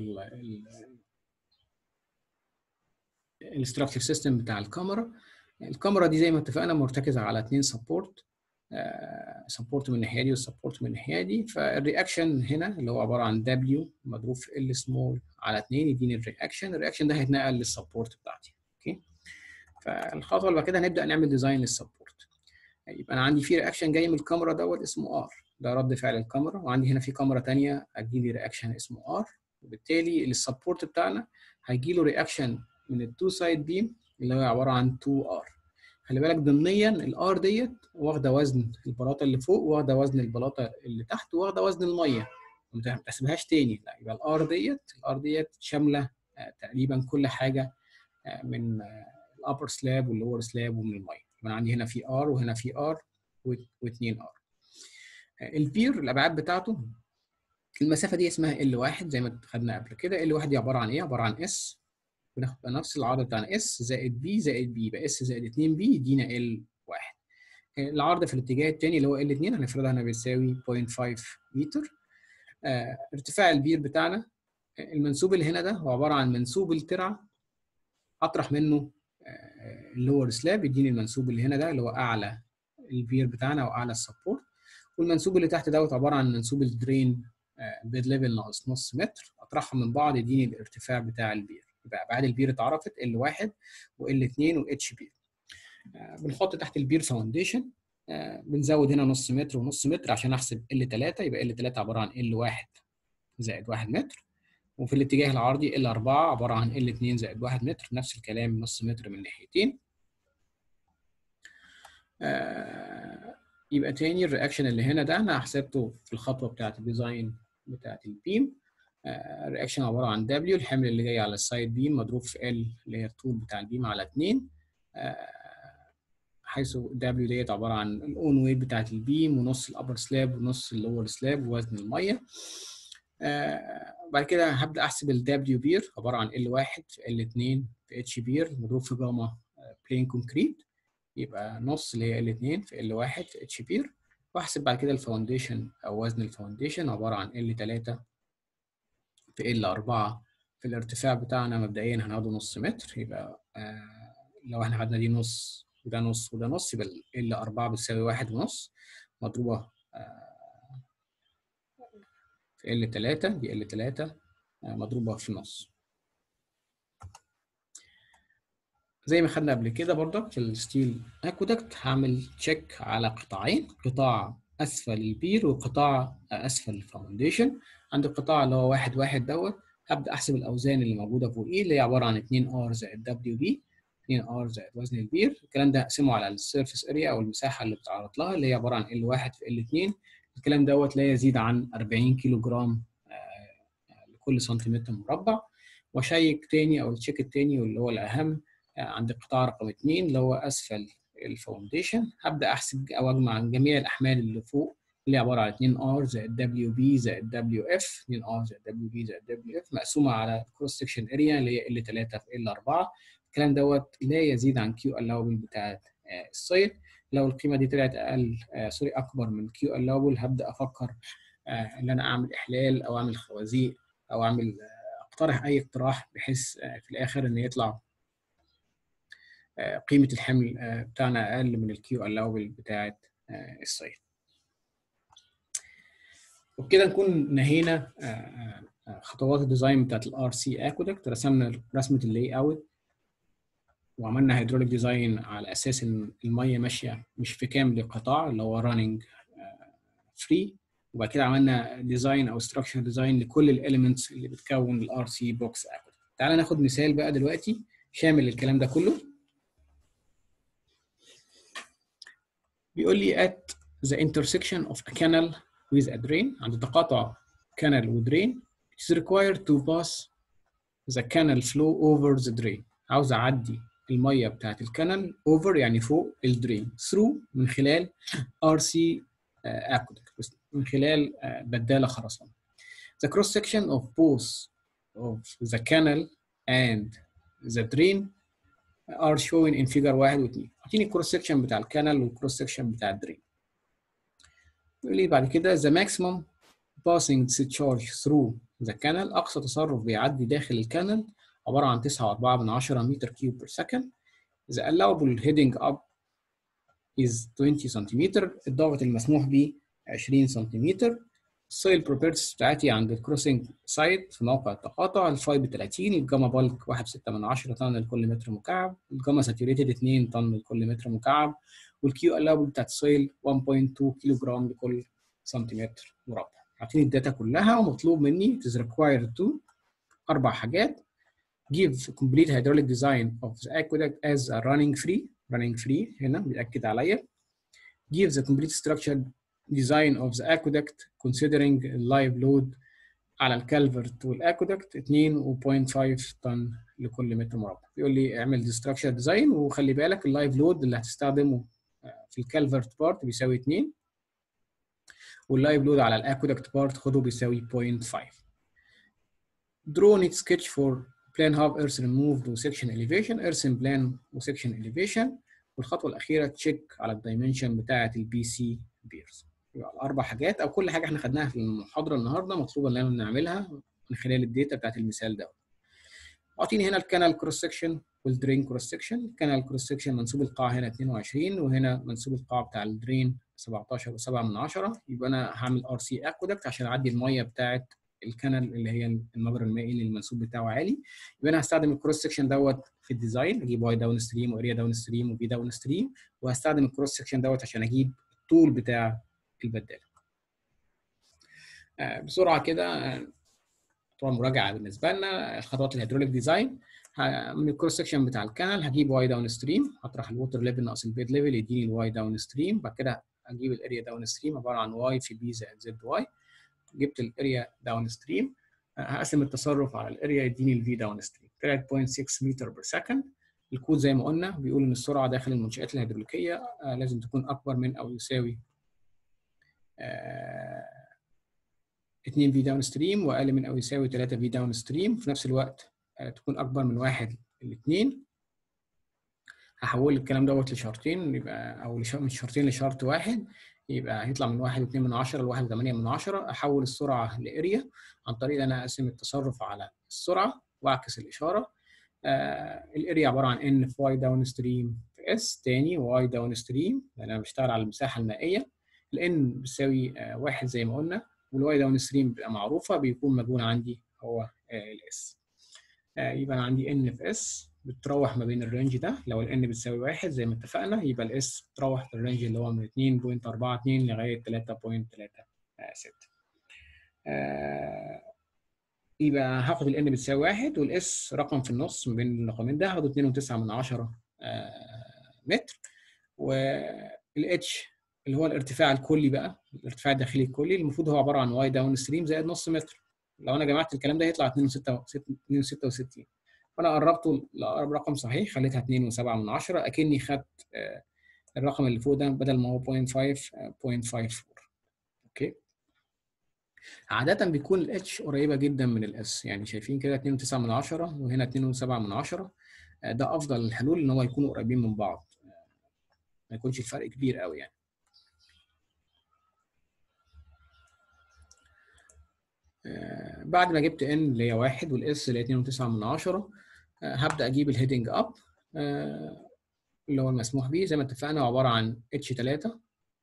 الاستراكشر سيستم بتاع الكاميرا الكاميرا دي زي ما اتفقنا مرتكزه على اثنين سبورت سبورت من الناحيه دي والسبورت من الناحيه دي فالرياكشن هنا اللي هو عباره عن دبليو مضروب في ال سمول على 2 يديني الرياكشن الرياكشن ده هيتنقل للسبورت بتاعتي اوكي فالخطوه اللي بعد كده هنبدا نعمل ديزاين للسبورت يبقى انا عندي في رياكشن جاي من الكاميرا دوت اسمه ار ده رد فعل الكاميرا وعندي هنا في كاميرا ثانيه ادي لي رياكشن اسمه ار وبالتالي السبورت بتاعنا هيجي له رياكشن من التو سايد بيم اللي هو عباره عن 2 ار خلي بالك ضمنيا الار ديت واخده وزن البلاطه اللي فوق واخده وزن البلاطه اللي تحت واخده وزن الميه ما تحسبهاش تاني لا يبقى الار ديت الار ديت شامله تقريبا كل حاجه من الابر سلاب واللور سلاب ومن الميه يبقى عندي هنا في ار وهنا في ار واثنين ار البير الابعاد بتاعته المسافه دي اسمها ال واحد زي ما خدنا قبل كده ال واحد دي عباره عن ايه عباره عن اس بناخد نفس العرض بتاعنا اس زائد بي زائد بي يبقى اس زائد 2 بي يدينا ال واحد العرض في الاتجاه الثاني اللي هو ال 2 هنفرضها هنا بيساوي 0.5 متر آه ارتفاع البير بتاعنا المنسوب اللي هنا ده هو عباره عن منسوب الترعه اطرح منه آه اللور سلاب يديني المنسوب اللي هنا ده اللي هو اعلى البير بتاعنا واعلى السبورت والمنسوب اللي تحت دوت عباره عن منسوب الدرين آه بيد ليفل ناقص نص متر اطرحهم من بعض يديني الارتفاع بتاع البير يبقى ابعاد البير اتعرفت ال 1 وال 2 واتش بير بنحط تحت البير فاونديشن بنزود هنا نص متر ونص متر عشان احسب ال 3 يبقى ال 3 عباره عن ال 1 زائد 1 متر وفي الاتجاه العرضي ال 4 عباره عن ال 2 زائد 1 متر نفس الكلام نص متر من ناحيتين آه يبقى تاني الرياكشن اللي هنا ده انا حسبته في الخطوه بتاعه الديزاين بتاعه البيم الرياكشن عباره عن دبليو الحمل اللي جاي على السايد بيم مضروب في ال اللي هي الطول بتاع البيم على 2 حيث دبليو ديت عباره عن الاون ويت بتاعه البيم ونص الابر سلاب ونص اللور سلاب ووزن الميه آه بعد كده هبدا احسب الدبليو بير عباره عن ال 1 في ال 2 في اتش بير مضروب في جاما بلين كونكريت يبقى نص اللي هي ال 2 في ال 1 في اتش بير واحسب بعد كده الفاونديشن او وزن الفاونديشن عباره عن ال 3 في ال 4 في الارتفاع بتاعنا مبدئيا هناخده نص متر يبقى آه لو احنا خدنا دي نص وده نص وده نص يبقى ال 4 بتساوي واحد ونص مضروبه آه في ال 3 دي ال 3 آه مضروبه في النص زي ما خدنا قبل كده برضك في الستيل اكودكت هعمل تشيك على قطاعين قطاع اسفل البير وقطاع اسفل الفاونديشن عند القطاع اللي هو واحد واحد دوت هبدا احسب الاوزان اللي موجوده فوقيه اللي هي عباره عن 2 ار زائد دبليو بي 2 ار زائد وزن البير الكلام ده هقسمه على السيرفيس اريا او المساحه اللي بتعرض لها اللي هي عباره عن ال 1 في ال 2 الكلام دوت لا يزيد عن 40 كيلو جرام لكل سنتيمتر مربع واشيك تاني او التشيك التاني واللي هو الاهم عند القطاع رقم 2 اللي هو اسفل الفاونديشن هبدا احسب او اجمع جميع الاحمال اللي فوق اللي عباره عن 2 ار زائد دبليو بي زائد دبليو اف 2 ار زائد دبليو بي زائد دبليو اف مقسومه على الكروس سكشن اريا اللي هي ال 3 في ال 4 الكلام دوت لا يزيد عن كيو الاوبل بتاعت السايت لو القيمه دي طلعت اقل آه سوري اكبر من كيو الاوبل هبدا افكر آه ان انا اعمل احلال او اعمل خوازيق او اعمل آه اقترح اي اقتراح بحيث في الاخر ان يطلع قيمه الحمل بتاعنا اقل من الكيو الاوبل بتاعت السايت وبكده نكون نهينا خطوات الديزاين بتاعت الار سي اكودكت رسمنا رسمه اللاي اوت وعملنا هيدروليك ديزاين على اساس ان الميه ماشيه مش في كامل القطاع اللي هو راننج فري وبعد كده عملنا ديزاين او ستراكشر ديزاين لكل الاليمنتس اللي بتكون الار سي بوكس اكودكت تعال ناخد مثال بقى دلوقتي شامل الكلام ده كله بيقول لي at the intersection of a canal with a drain عند تقاطع canal و drain it is required to pass the canal flow over the drain عاوز اعدي الميه بتاعت الكانال over يعني فوق الدرين through من خلال RC aqueduct من خلال بدالة خرسانة the cross section of both of the canal and the drain are shown in figure 1 و 2 اعطيني الكروس سكشن بتاع الكانال والكروس سكشن بتاع الدرين يقول لي بعد كده the maximum passing discharge through the canal اقصى تصرف بيعدي داخل الكانال عباره عن 9.4 من 10 متر كيوب بير سكند the allowable heading up is 20 سنتيمتر الضغط المسموح به 20 سنتيمتر السويل بروبرتيز بتاعتي عند الكروسنج سايت في موقع التقاطع الفاي ب 30 الجاما بالك 1.6 من 10 طن لكل متر مكعب الجاما ساتوريتد 2 طن لكل متر مكعب والكيو الاوبل بتاعت السويل 1.2 كيلو جرام لكل سنتيمتر مربع اعطيني الداتا كلها ومطلوب مني it is required to اربع حاجات give complete hydraulic design of the aqueduct as a running free running free هنا بيأكد عليا give the complete structure design of the aqueduct considering live load على الكالفرت والاكودكت 2.5 طن لكل متر مربع بيقول لي اعمل structure ديزاين وخلي بالك اللايف لود اللي هتستخدمه في الكالفرت بارت بيساوي 2 واللايف لود على الاكودكت بارت خده بيساوي 0.5 draw neat sketch for plan half earth removed و section elevation earthen plan و section elevation والخطوه الاخيره تشيك على الدايمنشن بتاعه البي سي بيرز يبقى الاربع حاجات او كل حاجه احنا خدناها في المحاضره النهارده مطلوبه ان احنا نعملها من خلال الداتا بتاعت المثال ده اعطيني هنا الكانال كروس سكشن والدرين كروس سكشن الكانال كروس سكشن منسوب القاع هنا 22 وهنا منسوب القاع بتاع الدرين 17 و7 من 10 يبقى انا هعمل ار سي اكودكت عشان اعدي الميه بتاعت الكانال اللي هي المجرى المائي اللي المنسوب بتاعه عالي يبقى انا هستخدم الكروس سكشن دوت في الديزاين اجيب واي داون ستريم واريا داون ستريم وبي داون ستريم وهستخدم الكروس سكشن دوت عشان اجيب الطول بتاع البداله. آه بسرعه كده طبعا مراجعه بالنسبه لنا الخطوات الهيدروليك ديزاين من الكروس سكشن بتاع الكانال هجيب واي داون ستريم هطرح الووتر ليفل ناقص البيد ليفل يديني الواي داون ستريم بعد كده اجيب الاريا داون ستريم عباره عن واي في بي زائد زد واي جبت الاريا داون ستريم هقسم التصرف على الاريا يديني الفي داون ستريم طلعت 0.6 متر بير سكند الكود زي ما قلنا بيقول ان السرعه داخل المنشات الهيدروليكيه لازم تكون اكبر من او يساوي 2 في داون ستريم واقل من او يساوي 3 في داون ستريم في نفس الوقت تكون اكبر من واحد الاثنين هحول الكلام دوت لشرطين يبقى او من شرطين لشرط واحد يبقى هيطلع من واحد واتنين من عشرة لواحد وثمانية من عشرة أحول السرعة لأريا عن طريق إن أنا أقسم التصرف على السرعة وأعكس الإشارة آه الأريا عبارة عن N في Y داون ستريم في S تاني Y داون ستريم لأن أنا بشتغل على المساحة المائية ال N بتساوي آه واحد زي ما قلنا والواي داون ستريم بتبقى معروفة بيكون مجهول عندي هو آه الاس آه يبقى أنا عندي N في S بتروح ما بين الرينج ده لو ال N بتساوي واحد زي ما اتفقنا يبقى الاس بتروح في الرينج اللي هو من 2.42 لغاية 3.36 آه يبقى هاخد ال N بتساوي واحد والاس رقم في النص ما بين الرقمين ده هاخده 2.9 من 10 آه متر وال H اللي هو الارتفاع الكلي بقى الارتفاع الداخلي الكلي المفروض هو عباره عن واي داون ستريم زائد نص متر لو انا جمعت الكلام ده هيطلع 2.66 فانا قربته لاقرب رقم صحيح خليتها 2.7 من 10 اكني خدت الرقم اللي فوق ده بدل ما هو 0.5 0.54 اوكي عادة بيكون الاتش قريبة جدا من الاس يعني شايفين كده 2.9 من 10 وهنا 2.7 من 10 ده افضل الحلول ان هو يكونوا قريبين من بعض ما يكونش الفرق كبير قوي يعني بعد ما جبت ان اللي هي واحد والاس اللي هي 2.9 من 10 هبدا اجيب الهيدنج اب اللي هو المسموح به زي ما اتفقنا عباره عن اتش 3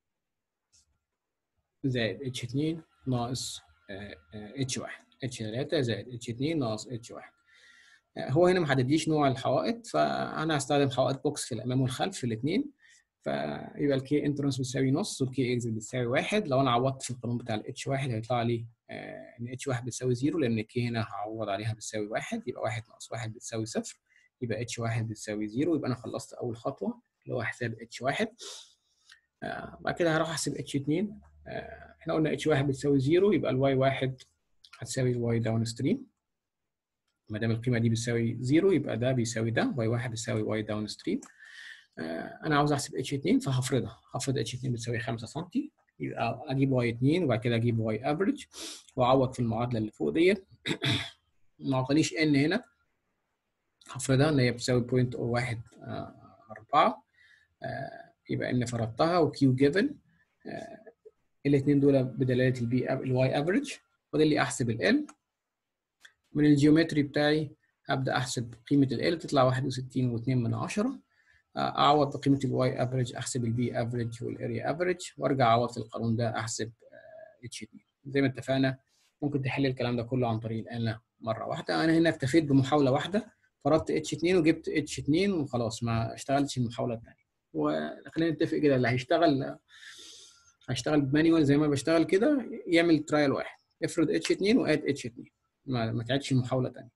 زائد اتش 2 ناقص اتش 1 اتش 3 زائد اتش 2 ناقص اتش 1 هو هنا ما حددليش نوع الحوائط فانا هستخدم حوائط بوكس في الامام والخلف في الاثنين فيبقى الكي انترنس بتساوي نص والكي اكزit بتساوي واحد لو انا عوضت في القانون بتاع الاتش واحد هيطلع لي آه ان اتش واحد بتساوي زيرو لان الكي هنا هعوض عليها بتساوي واحد يبقى واحد ناقص واحد بتساوي صفر يبقى اتش واحد بتساوي زيرو يبقى انا خلصت اول خطوه اللي هو حساب اتش واحد آه بعد كده هروح احسب اتش اتنين آه احنا قلنا اتش واحد بتساوي زيرو يبقى الواي واحد هتساوي الواي داون ستريم ما دام القيمه دي بتساوي زيرو يبقى ده بيساوي ده واي واحد بيساوي واي داون ستريم انا عاوز احسب اتش 2 فهفرضها هفرض اتش 2 بتساوي 5 سم يبقى اجيب واي 2 وبعد كده اجيب واي افريج واعوض في المعادله اللي فوق ديت ما اعطانيش ان هنا هفرضها ان هي بتساوي 0.014 يبقى ان فرضتها وكيو جيفن الاثنين دول بدلاله البي الواي افريج فاضل لي احسب ال من الجيومتري بتاعي هبدا احسب قيمه ال تطلع 61.2 من 10 اعوض بقيمه الواي افريج احسب البي افريج والاريا افريج وارجع اعوض في القانون ده احسب اتش 2 زي ما اتفقنا ممكن تحل الكلام ده كله عن طريق الاله مره واحده انا هنا اكتفيت بمحاوله واحده فرضت اتش 2 وجبت اتش 2 وخلاص ما اشتغلتش المحاوله الثانيه وخلينا نتفق كده اللي هيشتغل هيشتغل بمانيوال زي ما بشتغل كده يعمل ترايل واحد افرض اتش 2 واد اتش 2 ما, ما تعيدش المحاوله ثانيه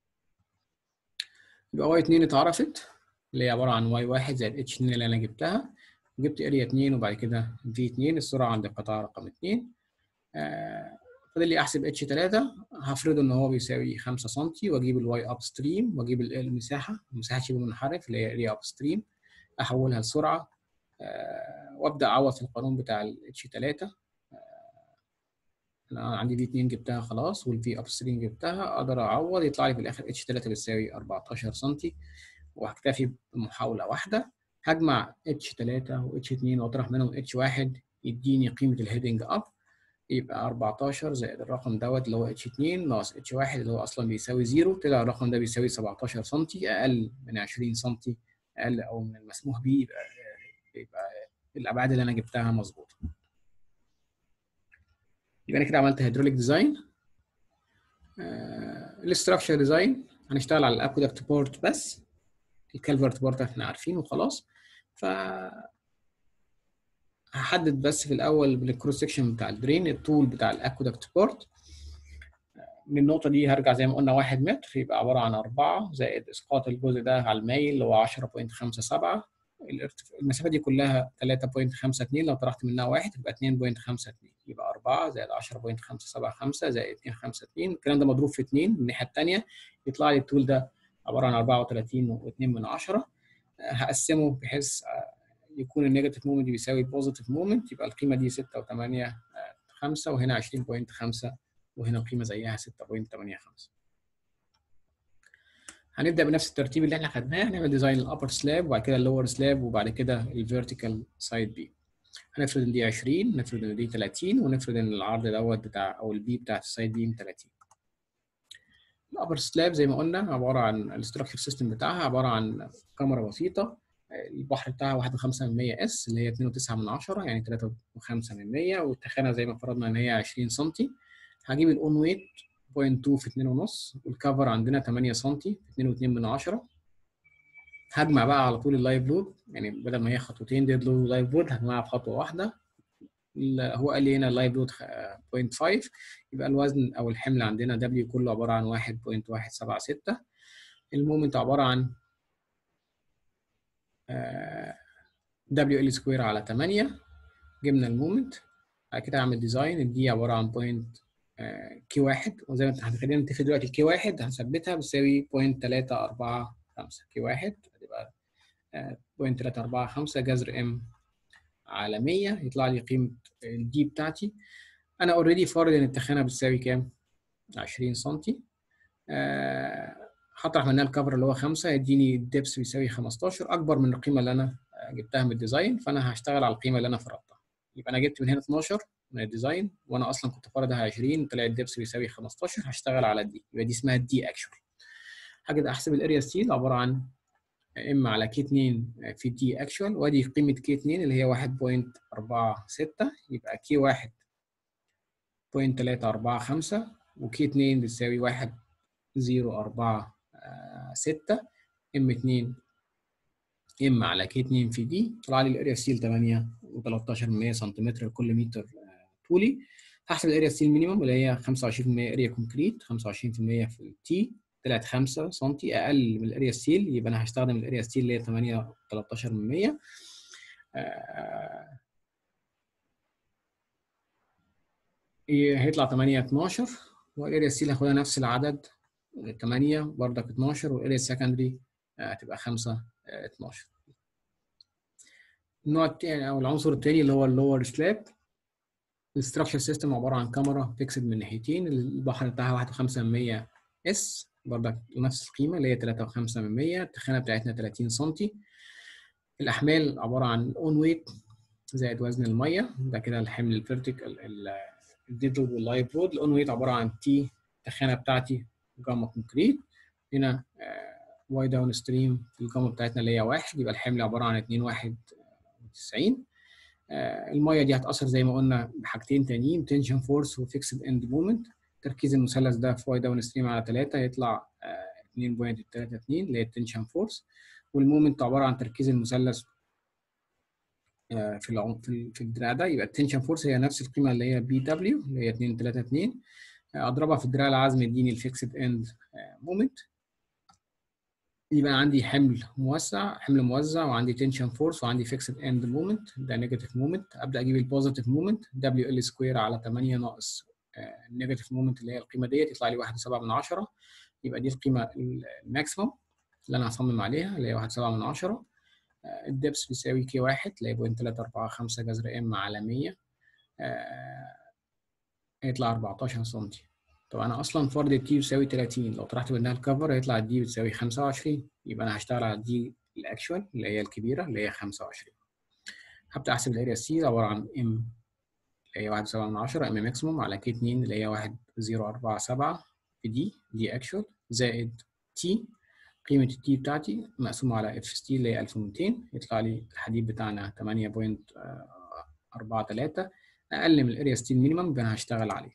يبقى واي 2 اتعرفت اللي هي عباره عن واي 1 زائد اتش 2 اللي انا جبتها وجبت اريا 2 وبعد كده في 2 السرعه عند القطاع رقم 2 آه فاضل لي احسب اتش 3 هفرضه ان هو بيساوي 5 سم واجيب الواي اب ستريم واجيب المساحه المساحه شبه منحرف اللي هي اريا اب ستريم احولها لسرعه آه وابدا اعوض في القانون بتاع الاتش 3 انا عندي في 2 جبتها خلاص والفي اب ستريم جبتها اقدر اعوض يطلع لي في الاخر اتش 3 بتساوي 14 سم وهكتفي بمحاوله واحده هجمع اتش 3 و اتش 2 واطرح منهم اتش 1 يديني قيمه الهيدنج اب يبقى 14 زائد الرقم دوت اللي هو اتش 2 ناقص اتش 1 اللي هو اصلا بيساوي 0 طلع الرقم ده بيساوي 17 سم اقل من 20 سم اقل او من المسموح به يبقى يبقى الابعاد اللي انا جبتها مظبوطه يبقى انا كده عملت هيدروليك ديزاين الاستراكشر ديزاين هنشتغل على الاكودكت بورت بس الكالفرت بورت احنا عارفينه وخلاص ف هحدد بس في الاول بالكروس سكشن بتاع الدرين الطول بتاع الاكودكت بورت من النقطة دي هرجع زي ما قلنا 1 متر يبقى عبارة عن 4 زائد إسقاط الجزء ده على المايل اللي هو 10.57 المسافة دي كلها 3.52 لو طرحت منها واحد يبقى 2.52 يبقى 4 زائد 10.575 زائد 2.52 الكلام ده مضروب في 2 من الناحية التانية يطلع لي الطول ده عبارة عن 34 و2 من 10 هقسمه بحيث يكون النيجاتيف مومنت بيساوي البوزيتيف مومنت يبقى القيمة دي 6 و8 5 وهنا 20.5 وهنا القيمة زيها 6.85 هنبدا بنفس الترتيب اللي احنا خدناه هنعمل ديزاين الابر سلاب وبعد كده اللور سلاب وبعد كده الفيرتيكال سايد بي هنفرض ان دي 20 نفرض ان دي 30 ونفرض ان العرض دوت بتاع او البي بتاعت السايد بيم 30 الابر سلاب زي ما قلنا عباره عن الاستراكشر سيستم بتاعها عباره عن كاميرا بسيطه البحر بتاعها 1.5 من 100 اس اللي هي 2.9 من 10 يعني 3.5 من 100 والتخانه زي ما فرضنا ان هي 20 سم هجيب الاون ويت 0.2 في 2 ونص والكفر عندنا 8 سم في 2.2 من 10 هجمع بقى على طول اللايف لود يعني بدل ما هي خطوتين ديد لود ولايف لود هجمعها في خطوه واحده هو قال لي هنا اللايف لود 0.5 يبقى الوزن او الحمل عندنا دبليو كله عباره عن 1.176 المومنت عباره عن دبليو ال سكوير على 8 جبنا المومنت بعد كده اعمل ديزاين دي عباره عن بوينت كي واحد وزي ما احنا خلينا نتفق دلوقتي الكي واحد هنثبتها بتساوي بوينت 3 4 5 كي واحد هتبقى بوينت 3 4 5 جذر ام على 100 يطلع لي قيمه الدي بتاعتي انا اوريدي فارض ان التخانه بتساوي كام؟ 20 سم هطرح منها الكفر اللي هو 5 يديني الدبس بيساوي 15 اكبر من القيمه اللي انا جبتها من الديزاين فانا هشتغل على القيمه اللي انا فرضتها يبقى انا جبت من هنا 12 من الديزاين وانا اصلا كنت فارضها 20 طلع الدبس بيساوي 15 هشتغل على دي يبقى دي اسمها الدي اكشوال هاجي احسب الاريا ستيل عباره عن ام على كي 2 في دي اكشوال وادي قيمه كي 2 اللي هي 1.46 يبقى كي 1 0.345 وكي 2 بتساوي 1.046 ام 2 ام على كي 2 في دي طلع لي الاريا ستيل 8 و13 سنتيمتر لكل متر طولي هحسب الاريا ستيل مينيموم اللي هي 25% اريا كونكريت 25% في التي طلعت 5 سم اقل من الاريا ستيل يبقى انا هستخدم الاريا ستيل اللي هي 8 13 من 100 آه هيطلع 8 12 والاريا ستيل هاخدها نفس العدد 8 بردك 12 والاريا سكندري هتبقى 5 12 النوع الثاني او العنصر الثاني اللي هو اللور سلاب الستراكشر سيستم عباره عن كاميرا فيكسد من ناحيتين البحر بتاعها 1.5 من 100 اس بردك نفس القيمه اللي هي 3.5 من 100 التخانه بتاعتنا 30 سم الاحمال عباره عن اون ويت زائد وزن الميه ده كده الحمل الفيرتيكال الديد لود واللايف لود الاون ويت عباره عن تي التخانه بتاعتي جاما كونكريت هنا واي داون ستريم في الجاما بتاعتنا اللي هي واحد يبقى الحمل عباره عن 2 1 90 الميه دي هتاثر زي ما قلنا بحاجتين تانيين تنشن فورس وفيكسد اند مومنت تركيز المثلث ده في واي داون ستريم على 3 يطلع 2.32 اللي هي التنشن فورس والمومنت عباره عن تركيز المثلث في العمق في الدراع ده يبقى التنشن فورس هي نفس القيمه اللي هي بي دبليو اللي هي 2.32 اضربها في الدراع العزم يديني الفيكسد اند مومنت يبقى عندي حمل موسع حمل موزع وعندي تنشن فورس وعندي فيكسد اند مومنت ده نيجاتيف مومنت ابدا اجيب البوزيتيف مومنت دبليو ال سكوير على 8 ناقص النيجاتيف مومنت اللي هي القيمه ديت يطلع لي 1.7 من 10 يبقى دي القيمه الماكسيموم اللي انا هصمم عليها اللي هي 1.7 من 10 الدبس بيساوي كي 1 اللي هي 0.345 جذر ام على 100 هيطلع 14 سم طب انا اصلا فرض التي بيساوي 30 لو طرحت منها الكفر هيطلع الدي بتساوي 25 يبقى انا هشتغل على الدي الاكشوال اللي هي الكبيره اللي هي 25 هبدا احسب الاريا سي عباره عن ام اللي هي 1.7 من 10 ام ماكسيموم على كي 2 اللي هي 1.047 في دي دي اكشوال زائد تي قيمه التي بتاعتي مقسومه على اف اس تي اللي هي 1200 يطلع لي الحديد بتاعنا 8.43 اقل من الاريا ستيل مينيمم يبقى انا هشتغل عليه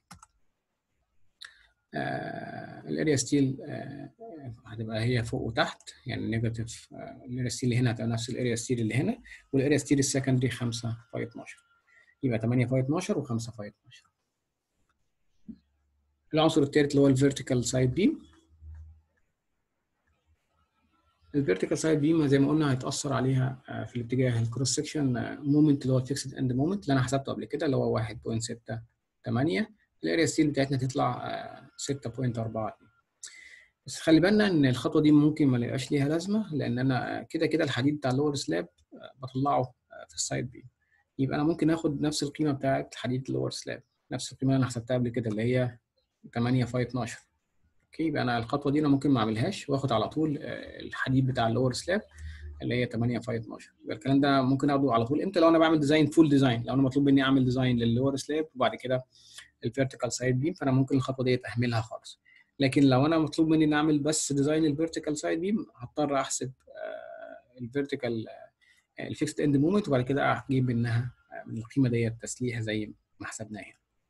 آه الاريا ستيل آه هتبقى هي فوق وتحت يعني نيجاتيف آه الاريا ستيل اللي هنا هتبقى نفس الاريا ستيل اللي هنا والاريا ستيل السكندري 5 في 12 يبقى 8 في 12 و5 في 12 العنصر الثالث اللي هو الفيرتيكال سايد بيم الفيرتيكال سايد بيم زي ما قلنا هيتاثر عليها في الاتجاه الكروس سكشن مومنت اللي هو الفيكسد اند مومنت اللي انا حسبته قبل كده اللي هو 1.68 الاريا ستيل بتاعتنا تطلع 6.42 بس خلي بالنا ان الخطوه دي ممكن ما يبقاش ليها لازمه لان انا كده كده الحديد بتاع اللور سلاب بطلعه في السايد بيم يبقى انا ممكن اخد نفس القيمه بتاعت الحديد اللور سلاب نفس القيمه اللي انا حسبتها قبل كده اللي هي 8 في 12 اوكي يبقى انا الخطوه دي انا ممكن ما اعملهاش واخد على طول الحديد بتاع اللور سلاب اللي هي 8 في 12 يبقى الكلام ده ممكن اخده على طول امتى لو انا بعمل ديزاين فول ديزاين لو انا مطلوب مني اعمل ديزاين للور سلاب وبعد كده الفيرتيكال سايد بيم فانا ممكن الخطوه دي اهملها خالص لكن لو انا مطلوب مني ان اعمل بس ديزاين الفيرتيكال سايد بيم هضطر احسب الفيرتيكال الفيكسد اند مومنت وبعد كده اجيب منها من القيمه ديت تسليح زي ما حسبناها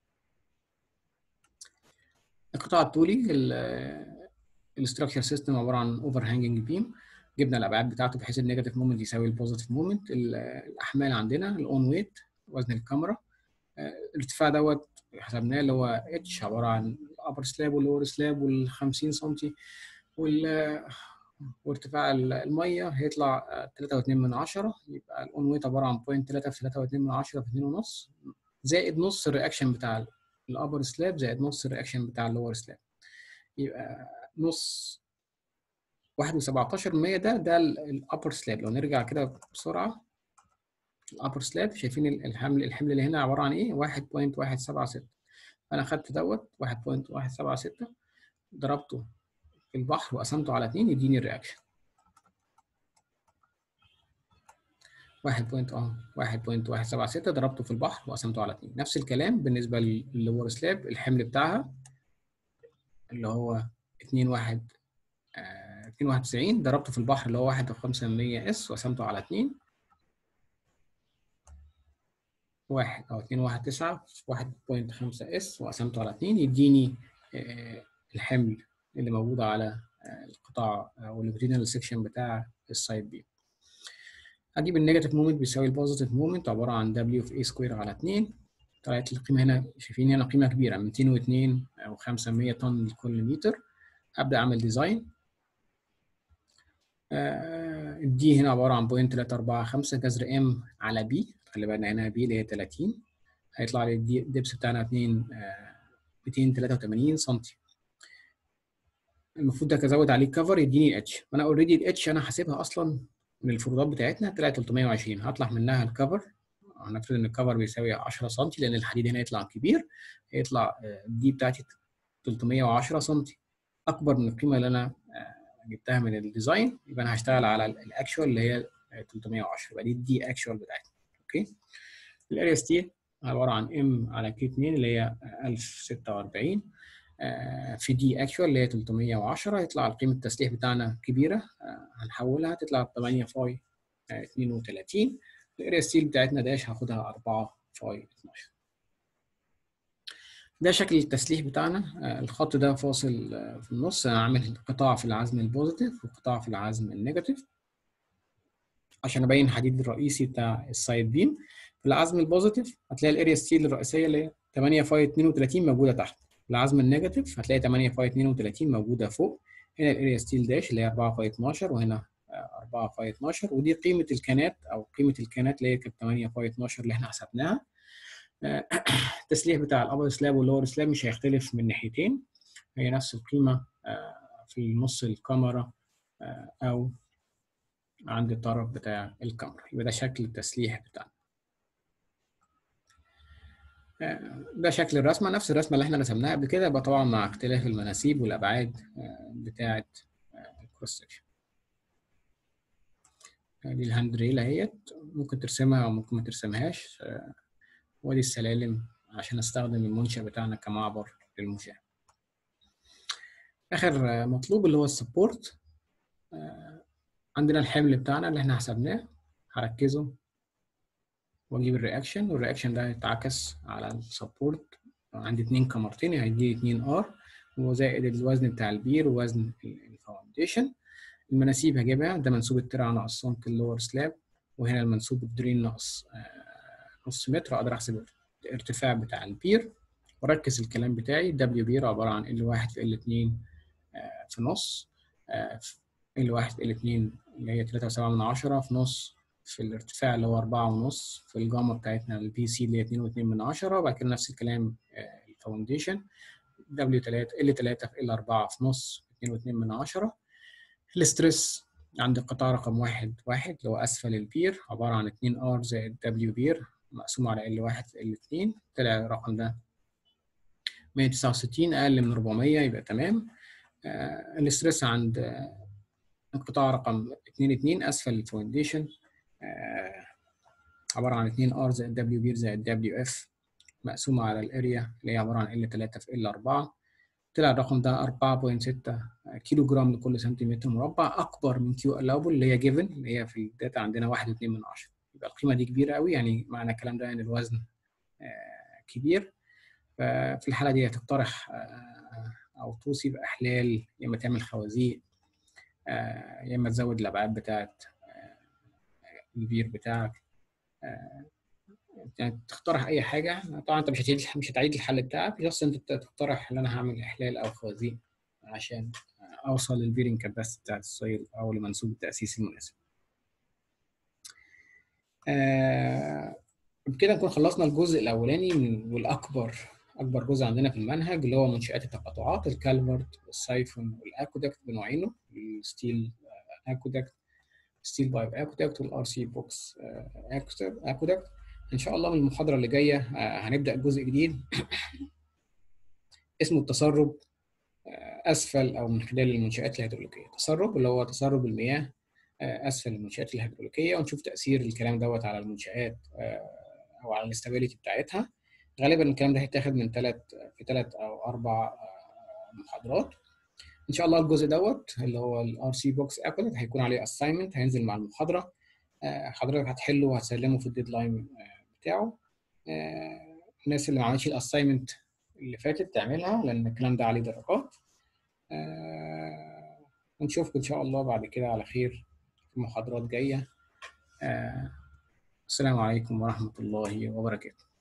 القطاع الطولي الاستراكشر سيستم عباره عن اوفر هانجنج بيم جبنا الابعاد بتاعته بحيث النيجاتيف مومنت يساوي البوزيتيف مومنت الاحمال عندنا الاون ويت وزن الكاميرا الارتفاع دوت حسبناه اللي هو اتش عباره عن الابر سلاب واللور سلاب وال 50 سم وال وارتفاع الميه هيطلع 3.2 من 10 يبقى الاون ويت عباره عن 0.3 في 3.2 من 10 في 2.5 زائد نص الرياكشن بتاع الابر سلاب زائد نص الرياكشن بتاع اللور سلاب يبقى نص 1.17% ده ده الابر سلاب لو نرجع كده بسرعه الابر سلاب شايفين الحمل الحمل اللي هنا عباره عن ايه 1.176 انا خدت دوت 1.176 ضربته في البحر وقسمته على 2 يديني الرياكشن 1. اه 1.176 ضربته في البحر وقسمته على 2 نفس الكلام بالنسبه للور سلاب الحمل بتاعها اللي هو 2 1 92 ضربته في البحر اللي هو 1.5 اس وقسمته على 2 1 او 2 1.9 1.5 اس وقسمته على 2 يديني الحمل اللي موجود على القطاع او الفرينال سيكشن بتاع السايد بيم هجيب النيجاتيف مومنت بيساوي البوزيتيف مومنت عباره عن دبليو في اي سكوير على 2 طلعت القيمه هنا شايفين هنا قيمه كبيره 202 او 500 طن لكل متر ابدا اعمل ديزاين الدي هنا عباره عن 0.345 جذر ام على بي خلي بالنا هنا بي اللي هي 30 هيطلع لي الدبس بتاعنا 2 283 سم المفروض ده ازود عليه كفر يديني اتش وانا اوريدي الاتش انا حاسبها اصلا من الفروضات بتاعتنا طلعت 320 هطلع منها الكفر هنفرض ان الكفر بيساوي 10 سم لان الحديد هنا يطلع كبير هيطلع الدي بتاعتي 310 سم اكبر من القيمه اللي انا جبتها من الديزاين يبقى انا هشتغل على الاكشوال اللي هي 310 يبقى دي الدي اكشوال بتاعتنا اوكي الاريا ستيل عباره عن ام على كي 2 اللي هي 1046 في دي اكشوال اللي هي 310 يطلع قيمه التسليح بتاعنا كبيره هنحولها تطلع 8 فاي 32 الاريا ستيل بتاعتنا داش هاخدها 4 فاي 12 ده شكل التسليح بتاعنا الخط ده فاصل في النص انا عامل قطاع في العزم البوزيتيف وقطاع في العزم النيجاتيف عشان ابين الحديد الرئيسي بتاع السايد بيم في العزم البوزيتيف هتلاقي الاريا ستيل الرئيسيه اللي هي 8 فاي 32 موجوده تحت في العزم النيجاتيف هتلاقي 8 فاي 32 موجوده فوق هنا الاريا ستيل داش اللي هي 4 فاي 12 وهنا 4 فاي 12 ودي قيمه الكانات او قيمه الكانات اللي هي كانت 8 فاي 12 اللي احنا حسبناها التسليح بتاع الابر سلاب واللور سلاب مش هيختلف من ناحيتين هي نفس القيمه في نص الكاميرا او عند الطرف بتاع الكاميرا يبقى ده شكل التسليح بتاعنا ده شكل الرسمه نفس الرسمه اللي احنا رسمناها قبل كده يبقى طبعا مع اختلاف المناسيب والابعاد بتاعه الكروس سكشن دي الهاند ريل اهيت ممكن ترسمها او ممكن ما ترسمهاش ودي السلالم عشان استخدم المنشأ بتاعنا كمعبر للمشاة اخر مطلوب اللي هو السبورت عندنا الحمل بتاعنا اللي احنا حسبناه هركزه واجيب الرياكشن والرياكشن ده هيتعكس على السبورت عندي اتنين كاميرتين هيديني اتنين ار وزائد الوزن بتاع البير ووزن الفاونديشن المناسيب هجيبها ده منسوب الترعه ناقص سمك اللور سلاب وهنا المنسوب الدرين ناقص نص متر اقدر احسب الارتفاع بتاع البير وركز الكلام بتاعي دبليو بير عباره عن ال 1 في ال 2 في نص ال 1 في ال 2 اللي هي 3.7 من 10 في نص في الارتفاع اللي هو 4 ونص في الجاما بتاعتنا البي سي اللي هي 2.2 من 10 وبعد كده نفس الكلام الفاونديشن دبليو 3 ال 3 في ال 4 في نص 2.2 من 10 الاسترس عند القطاع رقم واحد واحد اللي هو أسفل البير عبارة عن 2 ار زائد دبليو بير مقسوم على ال واحد في ال 2 طلع الرقم ده 169 أقل من 400 يبقى تمام آه الاسترس عند آه القطاع رقم 2 2 أسفل الفاونديشن آه عبارة عن 2 ار زائد دبليو بير زائد دبليو اف مقسومة على الاريا اللي هي عبارة عن ال 3 في ال 4 طلع الرقم ده 4.6 كيلو جرام لكل سنتيمتر مربع اكبر من كيو الاوبل اللي هي جيفن اللي هي في الداتا عندنا 1.2 من 10 يبقى القيمه دي كبيره قوي يعني معنى الكلام ده ان الوزن كبير ففي الحاله دي هتقترح او توصي باحلال يا اما تعمل خوازيق يا اما تزود الابعاد بتاعت البير بتاعك يعني تقترح اي حاجه طبعا انت مش هتعيد مش هتعيد الحل بتاعك بس انت تقترح ان انا هعمل احلال او خوازيق عشان اوصل للبيرنج كاباسيتي بتاعت السويل او لمنسوب التاسيس المناسب آه بكده نكون خلصنا الجزء الاولاني من والاكبر اكبر جزء عندنا في المنهج اللي هو منشات التقاطعات الكالفرت والسايفون والاكودكت بنوعينه الستيل اكودكت ستيل بايب اكودكت والار سي بوكس اكودكت ان شاء الله من المحاضره اللي جايه هنبدا جزء جديد اسمه التسرب اسفل او من خلال المنشات الهيدروليكيه التسرب اللي هو تسرب المياه اسفل المنشات الهيدروليكيه ونشوف تاثير الكلام دوت على المنشات او على الاستابيليتي بتاعتها غالبا الكلام ده هيتاخد من ثلاث في ثلاث او اربع محاضرات ان شاء الله الجزء دوت اللي هو الار سي بوكس اكودكت هيكون عليه اساينمنت هينزل مع المحاضره حضرتك هتحله وهتسلمه في الديدلاين بتاعه الناس اللي ما عملتش الاساينمنت اللي فاتت تعملها لان الكلام ده عليه درجات ونشوفكم ان شاء الله بعد كده على خير في محاضرات جايه السلام عليكم ورحمه الله وبركاته